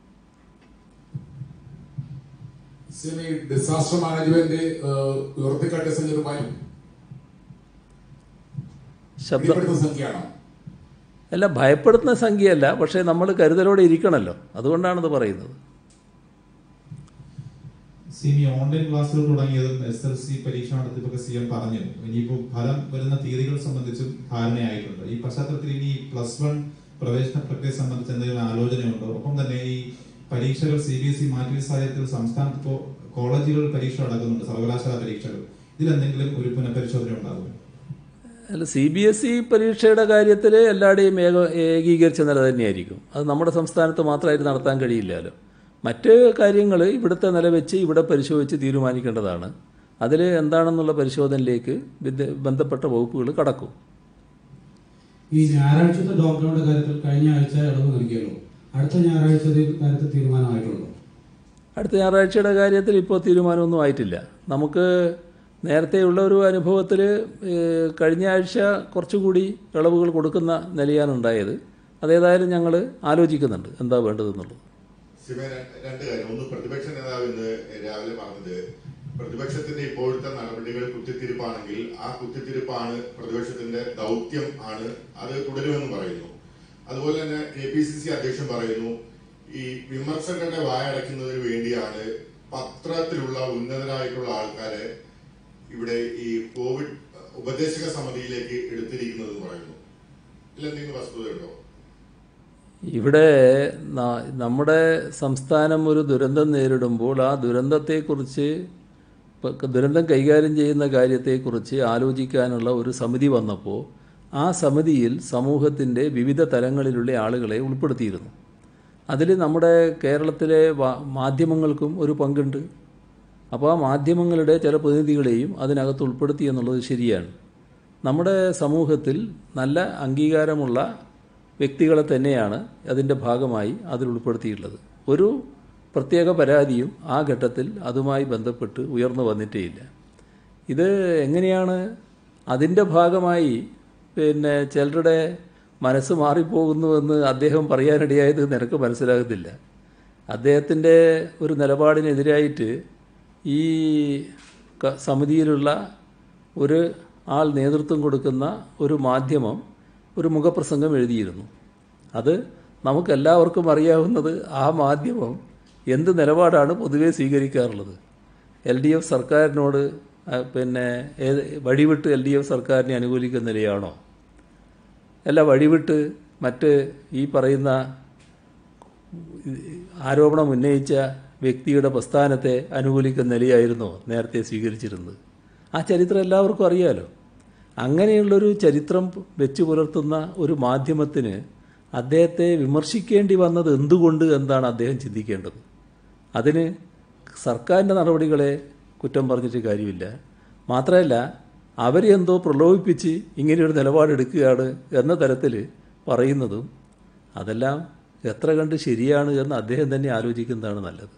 സിമി ഈ ഡിസാസ്റ്റർ മാനേജ്മെന്റ് ഏഹ്, ഉയർത്തിക്കാട്ടിയ സംഖ്യ ഒരു ഭയം ശബ്ദം പിടിപ്പെടുത്തുന്ന സംഖ്യയാണോ അല്ല ഭയപ്പെടുത്തുന്ന സംഖ്യയല്ല പക്ഷേ നമ്മൾ കരുതലോടെ ഇരിക്കണമല്ലോ അതുകൊണ്ടാണത് പറയുന്നത് സിമി ഓൺലൈൻ ക്ലാസ്സുകൾ തുടങ്ങിയതും എസ് എൽ സി പരീക്ഷ നടത്തിപ്പൊക്കെ സി എം പറഞ്ഞു ഇനിയിപ്പോൾ ഫലം വരുന്ന തീയതികൾ സംബന്ധിച്ചും ധാരണയായിട്ടുണ്ട് ഈ പശ്ചാത്തലത്തിൽ ഇനി പ്ലസ് വൺ പ്രവേശന പ്രക്രിയ സംബന്ധിച്ച് എന്തെങ്കിലും ആലോചനയുണ്ടോ ഒപ്പം തന്നെ ഈ പരീക്ഷകൾ സി ബി എസ് ഇ മാറ്റി സാഹചര്യത്തിൽ സംസ്ഥാനത്ത് ഇപ്പോൾ കോളേജുകൾ പരീക്ഷ നടക്കുന്നുണ്ട് സർവകലാശാല പരീക്ഷകൾ ഇതിലെന്തെങ്കിലും ഒരു പുനഃപരിശോധന ഉണ്ടാകും അല്ല സി ബി എസ് ഇ പരീക്ഷയുടെ കാര്യത്തിൽ എല്ലാവരുടെയും ഏക ഏകീകരിച്ച നില തന്നെയായിരിക്കും അത് നമ്മുടെ സംസ്ഥാനത്ത് മാത്രമായിട്ട് നടത്താൻ കഴിയില്ലല്ലോ മറ്റ് കാര്യങ്ങൾ ഇവിടുത്തെ നില വെച്ച് ഇവിടെ പരിശോധിച്ച് തീരുമാനിക്കേണ്ടതാണ് അതിൽ എന്താണെന്നുള്ള പരിശോധനയിലേക്ക് വിദ്യ- ബന്ധപ്പെട്ട വകുപ്പുകൾ കടക്കും ഈ ഞായറാഴ്ചത്തെ ലോക്ക്ഡൌണിന്റെ കാര്യത്തിൽ കഴിഞ്ഞ ആഴ്ച ഇളവ് നൽകിയല്ലോ അടുത്ത ഞായറാഴ്ചത്തെ കാര്യത്തിൽ തീരുമാനമായിട്ടുണ്ടോ അടുത്ത ഞായറാഴ്ചയുടെ കാര്യത്തിൽ ഇപ്പോൾ തീരുമാനമൊന്നും ആയിട്ടില്ല നമുക്ക് നേരത്തെയുള്ള ഒരു അനുഭവത്തിൽ കഴിഞ്ഞ ആഴ്ച കുറച്ചുകൂടി ഇളവുകൾ കൊടുക്കുന്ന നിലയാണ് ഉണ്ടായത് അതേതായാലും ഞങ്ങൾ ആലോചിക്കുന്നുണ്ട് എന്താ വേണ്ടതെന്നുള്ളത് ശിവൻ രണ്ട് കാര്യം ഒന്ന് പ്രതിപക്ഷ നേതാവ് ഇന്ന് രാവിലെ പറഞ്ഞത് പ്രതിപക്ഷത്തിന്റെ ഇപ്പോഴത്തെ നടപടികൾ കുത്തിത്തിരിപ്പാണെങ്കിൽ ആ കുത്തിത്തിരിപ്പാണ് പ്രതിപക്ഷത്തിന്റെ ദൗത്യം ആണ് അത് തുടരുമെന്ന് പറയുന്നു അതുപോലെ തന്നെ കെ പി സി സി അധ്യക്ഷൻ പറയുന്നു ഈ വിമർശകരുടെ വായടയ്ക്കുന്നതിന് വേണ്ടിയാണ് പത്രത്തിലുള്ള ഉന്നതരായിട്ടുള്ള ആൾക്കാരെ ഇവിടെ ഈ കോവിഡ് ഉപദേശക സമിതിയിലേക്ക് എടുത്തിരിക്കുന്നത് പറയുന്നു ഇതിലെന്തെങ്കിലും വസ്തുതയുണ്ടോ ഇവിടെ ന- നമ്മുടെ സംസ്ഥാനം ഒരു ദുരന്തം നേരിടുമ്പോൾ ആ ദുരന്തത്തെക്കുറിച്ച് പ- ദുരന്തം കൈകാര്യം ചെയ്യുന്ന കാര്യത്തെക്കുറിച്ച് ആലോചിക്കാനുള്ള ഒരു സമിതി വന്നപ്പോൾ ആ സമിതിയിൽ സമൂഹത്തിൻ്റെ വിവിധ തലങ്ങളിലുള്ള ആളുകളെ ഉൾപ്പെടുത്തിയിരുന്നു അതിൽ നമ്മുടെ കേരളത്തിലെ വാ- മാധ്യമങ്ങൾക്കും ഒരു പങ്കുണ്ട് അപ്പോൾ ആ മാധ്യമങ്ങളുടെ ചില പ്രതിനിധികളെയും അതിനകത്ത് ഉൾപ്പെടുത്തി എന്നുള്ളത് ശരിയാണ് നമ്മുടെ സമൂഹത്തിൽ നല്ല അംഗീകാരമുള്ള വ്യക്തികളെ തന്നെയാണ് അതിൻ്റെ ഭാഗമായി അതിൽ ഉൾപ്പെടുത്തിയിട്ടുള്ളത് ഒരു പ്രത്യേക പരാതിയും ആ ഘട്ടത്തിൽ അതുമായി ബന്ധപ്പെട്ട് ഉയർന്നു വന്നിട്ടേയില്ല ഇത് എങ്ങനെയാണ് അതിൻ്റെ ഭാഗമായി പിന്നെ ചിലരുടെ മനസ്സ് മാറിപ്പോകുന്നുവെന്ന് അദ്ദേഹം പറയാനിടയായത് നിനക്ക് മനസ്സിലാകുന്നില്ല അദ്ദേഹത്തിൻ്റെ ഒരു നിലപാടിനെതിരായിട്ട് ഈ ക- സമിതിയിലുള്ള ഒരു ആൾ നേതൃത്വം കൊടുക്കുന്ന ഒരു മാധ്യമം ഒരു മുഖപ്രസംഗം എഴുതിയിരുന്നു അത് നമുക്കെല്ലാവർക്കും അറിയാവുന്നത് ആ മാധ്യമം എന്ത് നിലപാടാണ് പൊതുവെ സ്വീകരിക്കാറുള്ളത് എൽ ഡി എഫ് സർക്കാരിനോട് ആ, പിന്നെ ഏത് വഴിവിട്ട് എൽ ഡി എഫ് സർക്കാരിനെ അനുകൂലിക്കുന്ന നിലയാണോ അല്ല വഴിവിട്ട് മറ്റ് ഈ പറയുന്ന ആരോപണം ഉന്നയിച്ച വ്യക്തിയുടെ പ്രസ്ഥാനത്തെ അനുകൂലിക്കുന്ന നിലയായിരുന്നോ നേരത്തെ സ്വീകരിച്ചിരുന്നത് ആ ചരിത്രം എല്ലാവർക്കും അറിയാലോ അങ്ങനെയുള്ളൊരു ചരിത്രം വെച്ചു പുലർത്തുന്ന ഒരു മാധ്യമത്തിന് അദ്ദേഹത്തെ വിമർശിക്കേണ്ടി വന്നത് എന്തുകൊണ്ട് എന്നാണ് അദ്ദേഹം ചിന്തിക്കേണ്ടത് അതിന് സർക്കാരിൻ്റെ നടപടികളെ കുറ്റം പറഞ്ഞിട്ട് കാര്യമില്ല മാത്രമല്ല അവരെ എന്തോ പ്രലോഭിപ്പിച്ച് ഇങ്ങനെയൊരു നിലപാടെടുക്കുകയാണ് എന്ന തരത്തിൽ പറയുന്നതും അതെല്ലാം എത്ര കണ്ട് ശരിയാണ് എന്ന് അദ്ദേഹം തന്നെ ആലോചിക്കുന്നതാണ് നല്ലത്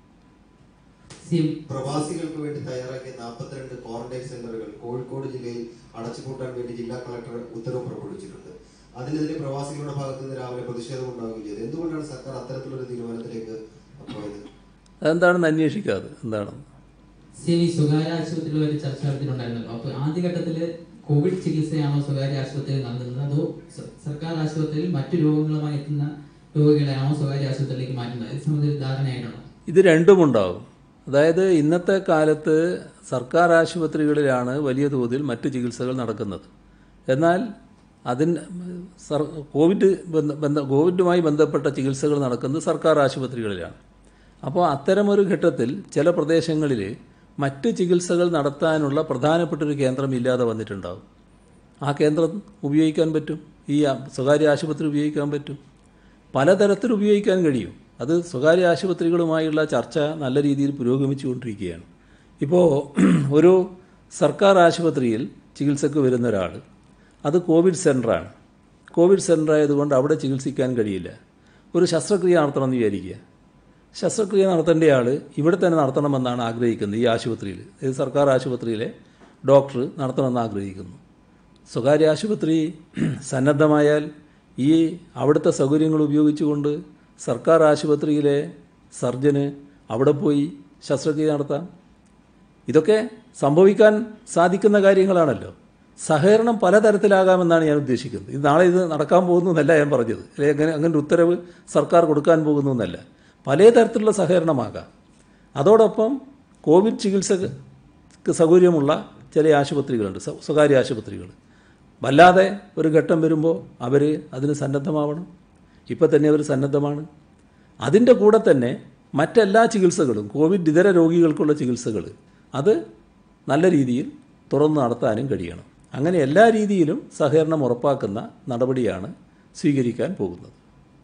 പ്രവാസികൾക്ക് വേണ്ടി തയ്യാറാക്കിയ നാൽപ്പത്തിരണ്ട് ക്വാറന്റൈൻ സെന്ററുകൾ കോഴിക്കോട് ജില്ലയിൽ അടച്ചുപൂട്ടാൻ വേണ്ടി ജില്ലാ കളക്ടർ ഉത്തരവ് പുറപ്പെടുവിച്ചിട്ടുണ്ട് അതിനെതിരെ പ്രവാസികളുടെ ഭാഗത്ത് നിന്ന് രാവിലെ പ്രതിഷേധം ഉണ്ടാവുകയും ചെയ്തു എന്തുകൊണ്ടാണ് സർക്കാർ അത്തരത്തിലൊരു തീരുമാനത്തിലേക്ക് പോയത് അതെന്താണെന്ന് അന്വേഷിക്കാതെ എന്താണെന്ന് സി ഈ സ്വകാര്യ ആശുപത്രികളുമായിട്ട് ചർച്ച നടത്തിയിട്ടുണ്ടായിരുന്നല്ലോ അപ്പൊ ആദ്യഘട്ടത്തില് കോവിഡ് ചികിത്സയാണോ സ്വകാര്യ ആശുപത്രിയിൽ നൽകുന്നത് അതോ സ- സർക്കാർ ആശുപത്രിയിൽ മറ്റു രോഗങ്ങളുമായി എത്തുന്ന രോഗികളെയാണോ സ്വകാര്യ ആശുപത്രിയിലേക്ക് മാറ്റുന്നത് ഇത് സംബന്ധിച്ച് ധാരണയായിട്ടാണോ ഇത് രണ്ടുമുണ്ടാവും അതായത് ഇന്നത്തെ കാലത്ത് സർക്കാർ ആശുപത്രികളിലാണ് വലിയ തോതിൽ മറ്റ് ചികിത്സകൾ നടക്കുന്നത് എന്നാൽ അതിന് സർ കോവിഡ് ബന്ധ ബന്ധ കോവിഡുമായി ബന്ധപ്പെട്ട ചികിത്സകൾ നടക്കുന്നത് സർക്കാർ ആശുപത്രികളിലാണ് അപ്പോൾ അത്തരമൊരു ഘട്ടത്തിൽ ചില പ്രദേശങ്ങളിൽ മറ്റ് ചികിത്സകൾ നടത്താനുള്ള പ്രധാനപ്പെട്ട ഒരു കേന്ദ്രം ഇല്ലാതെ വന്നിട്ടുണ്ടാവും ആ കേന്ദ്രം ഉപയോഗിക്കാൻ പറ്റും ഈ ആ- സ്വകാര്യ ആശുപത്രി ഉപയോഗിക്കാൻ പറ്റും പലതരത്തിൽ ഉപയോഗിക്കാൻ കഴിയും അത് സ്വകാര്യ ആശുപത്രികളുമായുള്ള ചർച്ച നല്ല രീതിയിൽ പുരോഗമിച്ചുകൊണ്ടിരിക്കുകയാണ് ഇപ്പോൾ ഒരു സർക്കാർ ആശുപത്രിയിൽ ചികിത്സക്ക് വരുന്ന ഒരാൾ അത് കോവിഡ് സെൻ്ററാണ് കോവിഡ് സെൻ്റർ ആയതുകൊണ്ട് അവിടെ ചികിത്സിക്കാൻ കഴിയില്ല ഒരു ശസ്ത്രക്രിയ നടത്തണമെന്ന് വിചാരിക്കുക ശസ്ത്രക്രിയ നടത്തേണ്ട ആൾ ഇവിടെ തന്നെ നടത്തണമെന്നാണ് ആഗ്രഹിക്കുന്നത് ഈ ആശുപത്രിയിൽ ഇത് സർക്കാർ ആശുപത്രിയിലെ ഡോക്ടർ നടത്തണമെന്ന് ആഗ്രഹിക്കുന്നു സ്വകാര്യ ആശുപത്രി സന്നദ്ധമായാൽ ഈ അവിടുത്തെ സൗകര്യങ്ങൾ ഉപയോഗിച്ചുകൊണ്ട് സർക്കാർ ആശുപത്രിയിലെ സർജന് അവിടെ പോയി ശസ്ത്രക്രിയ നടത്താം ഇതൊക്കെ സംഭവിക്കാൻ സാധിക്കുന്ന കാര്യങ്ങളാണല്ലോ സഹകരണം പലതരത്തിലാകാമെന്നാണ് ഞാൻ ഉദ്ദേശിക്കുന്നത് ഇത് നാളെ ഇത് നടക്കാൻ പോകുന്നു എന്നല്ല ഞാൻ പറഞ്ഞത് അല്ലെങ്കിൽ അങ്ങനെ അങ്ങനെ ഒരു ഉത്തരവ് സർക്കാർ കൊടുക്കാൻ പോകുന്നു എന്നല്ല പല തരത്തിലുള്ള സഹകരണമാകാം അതോടൊപ്പം കോവിഡ് ചികിത്സക്ക് സൗകര്യമുള്ള ചില ആശുപത്രികളുണ്ട് സ്വ- സ്വകാര്യ ആശുപത്രികൾ വല്ലാതെ ഒരു ഘട്ടം വരുമ്പോൾ അവർ അതിന് സന്നദ്ധമാവണം ഇപ്പം തന്നെ അവർ സന്നദ്ധമാണ് അതിൻ്റെ കൂടെ തന്നെ മറ്റെല്ലാ ചികിത്സകളും കോവിഡ് ഇതര രോഗികൾക്കുള്ള ചികിത്സകൾ അത് നല്ല രീതിയിൽ തുറന്നു നടത്താനും കഴിയണം അങ്ങനെ എല്ലാ രീതിയിലും സഹകരണം ഉറപ്പാക്കുന്ന നടപടിയാണ് സ്വീകരിക്കാൻ പോകുന്നത്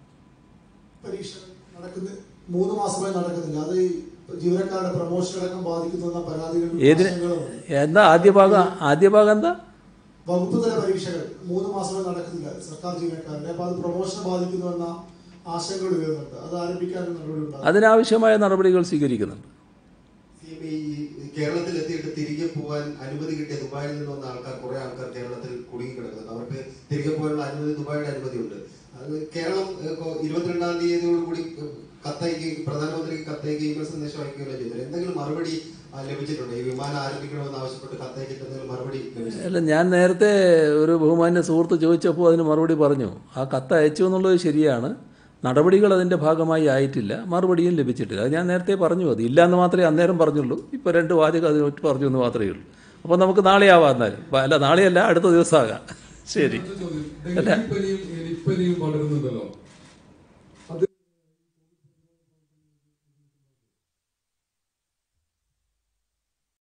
പരീക്ഷ നടക്കുന്ന മൂന്ന് മാസമായി നടക്കുന്നില്ല അത് ഈ ജീവനക്കാരുടെ പ്രൊമോഷൻ അടക്കം ബാധിക്കുന്ന പരാതികളും ഏതിന് ആശങ്കകളുമുണ്ട്. എന്താ ആദ്യ ഭാഗം ആദ്യ ഭാഗം എന്താ വകുപ്പ് തല പരീക്ഷകൾ മൂന്ന് മാസമായി നടക്കുന്നില്ല സർക്കാർ ജീവനക്കാരുടെ അപ്പൊ അത് പ്രൊമോഷനെ ബാധിക്കുന്നുവെന്ന ആശങ്കകൾ ഉയർന്നുണ്ട് അത് ആരംഭിക്കാൻ നടപടി ഉണ്ടാകും അതിനാവശ്യമായ നടപടികൾ സ്വീകരിക്കുന്നുണ്ട് ഈ കേരളത്തിൽ എത്തിയിട്ട് തിരികെ പോകാൻ അനുമതി കിട്ടിയ ദുബായിൽ നിന്ന് വന്ന ആൾക്കാർ കുറെ ആൾക്കാർ കേരളത്തിൽ കുടുങ്ങി കിടക്കുന്നുണ്ട് അവർക്ക് തിരികെ പോകാനുള്ള അനുമതി ദുബായിയുടെ അനുമതിയുണ്ട് അത് കേരളം ഏഹ്, കൊ- ഇരുപത്തിരണ്ടാം തീയതിയോടുകൂടി ഏഹ്, കത്തയക്കുകയും പ്രധാനമന്ത്രിക്ക് കത്തയക്കുകയും ഇമെയിൽ സന്ദേശം അയക്കുകയല്ലോ ചെയ്തത് എന്തെങ്കിലും മറുപടി ആ, ലഭിച്ചിട്ടുണ്ടോ ഈ വിമാനം ആരംഭിക്കണമെന്ന് ആവശ്യപ്പെട്ട് കത്തയച്ചിട്ട് എന്തെങ്കിലും മറുപടി ലഭിച്ചിട്ടുണ്ടോ അല്ല ഞാൻ നേരത്തെ ഒരു ബഹുമാന്യ സുഹൃത്ത് ചോദിച്ചപ്പോൾ അതിന് മറുപടി പറഞ്ഞു ആ കത്ത് അയച്ചു എന്നുള്ളത് ശരിയാണ് നടപടികൾ അതിൻ്റെ ഭാഗമായി ആയിട്ടില്ല മറുപടിയും ലഭിച്ചിട്ടില്ല അത് ഞാൻ നേരത്തെ പറഞ്ഞു അത് ഇല്ല എന്ന് മാത്രമേ അന്നേരം പറഞ്ഞുള്ളൂ ഇപ്പോൾ രണ്ട് വാചകം അതിനൊട്ട് പറഞ്ഞു എന്ന് മാത്രമേ ഉള്ളൂ അപ്പോൾ നമുക്ക് നാളെ ആവാം എന്നാലും ബ- അല്ല നാളെയല്ല അടുത്ത ദിവസമാകാം ശരി അല്ല ഡെങ്കിപ്പനിയും എലിപ്പനിയും പടരുന്നുണ്ടല്ലോ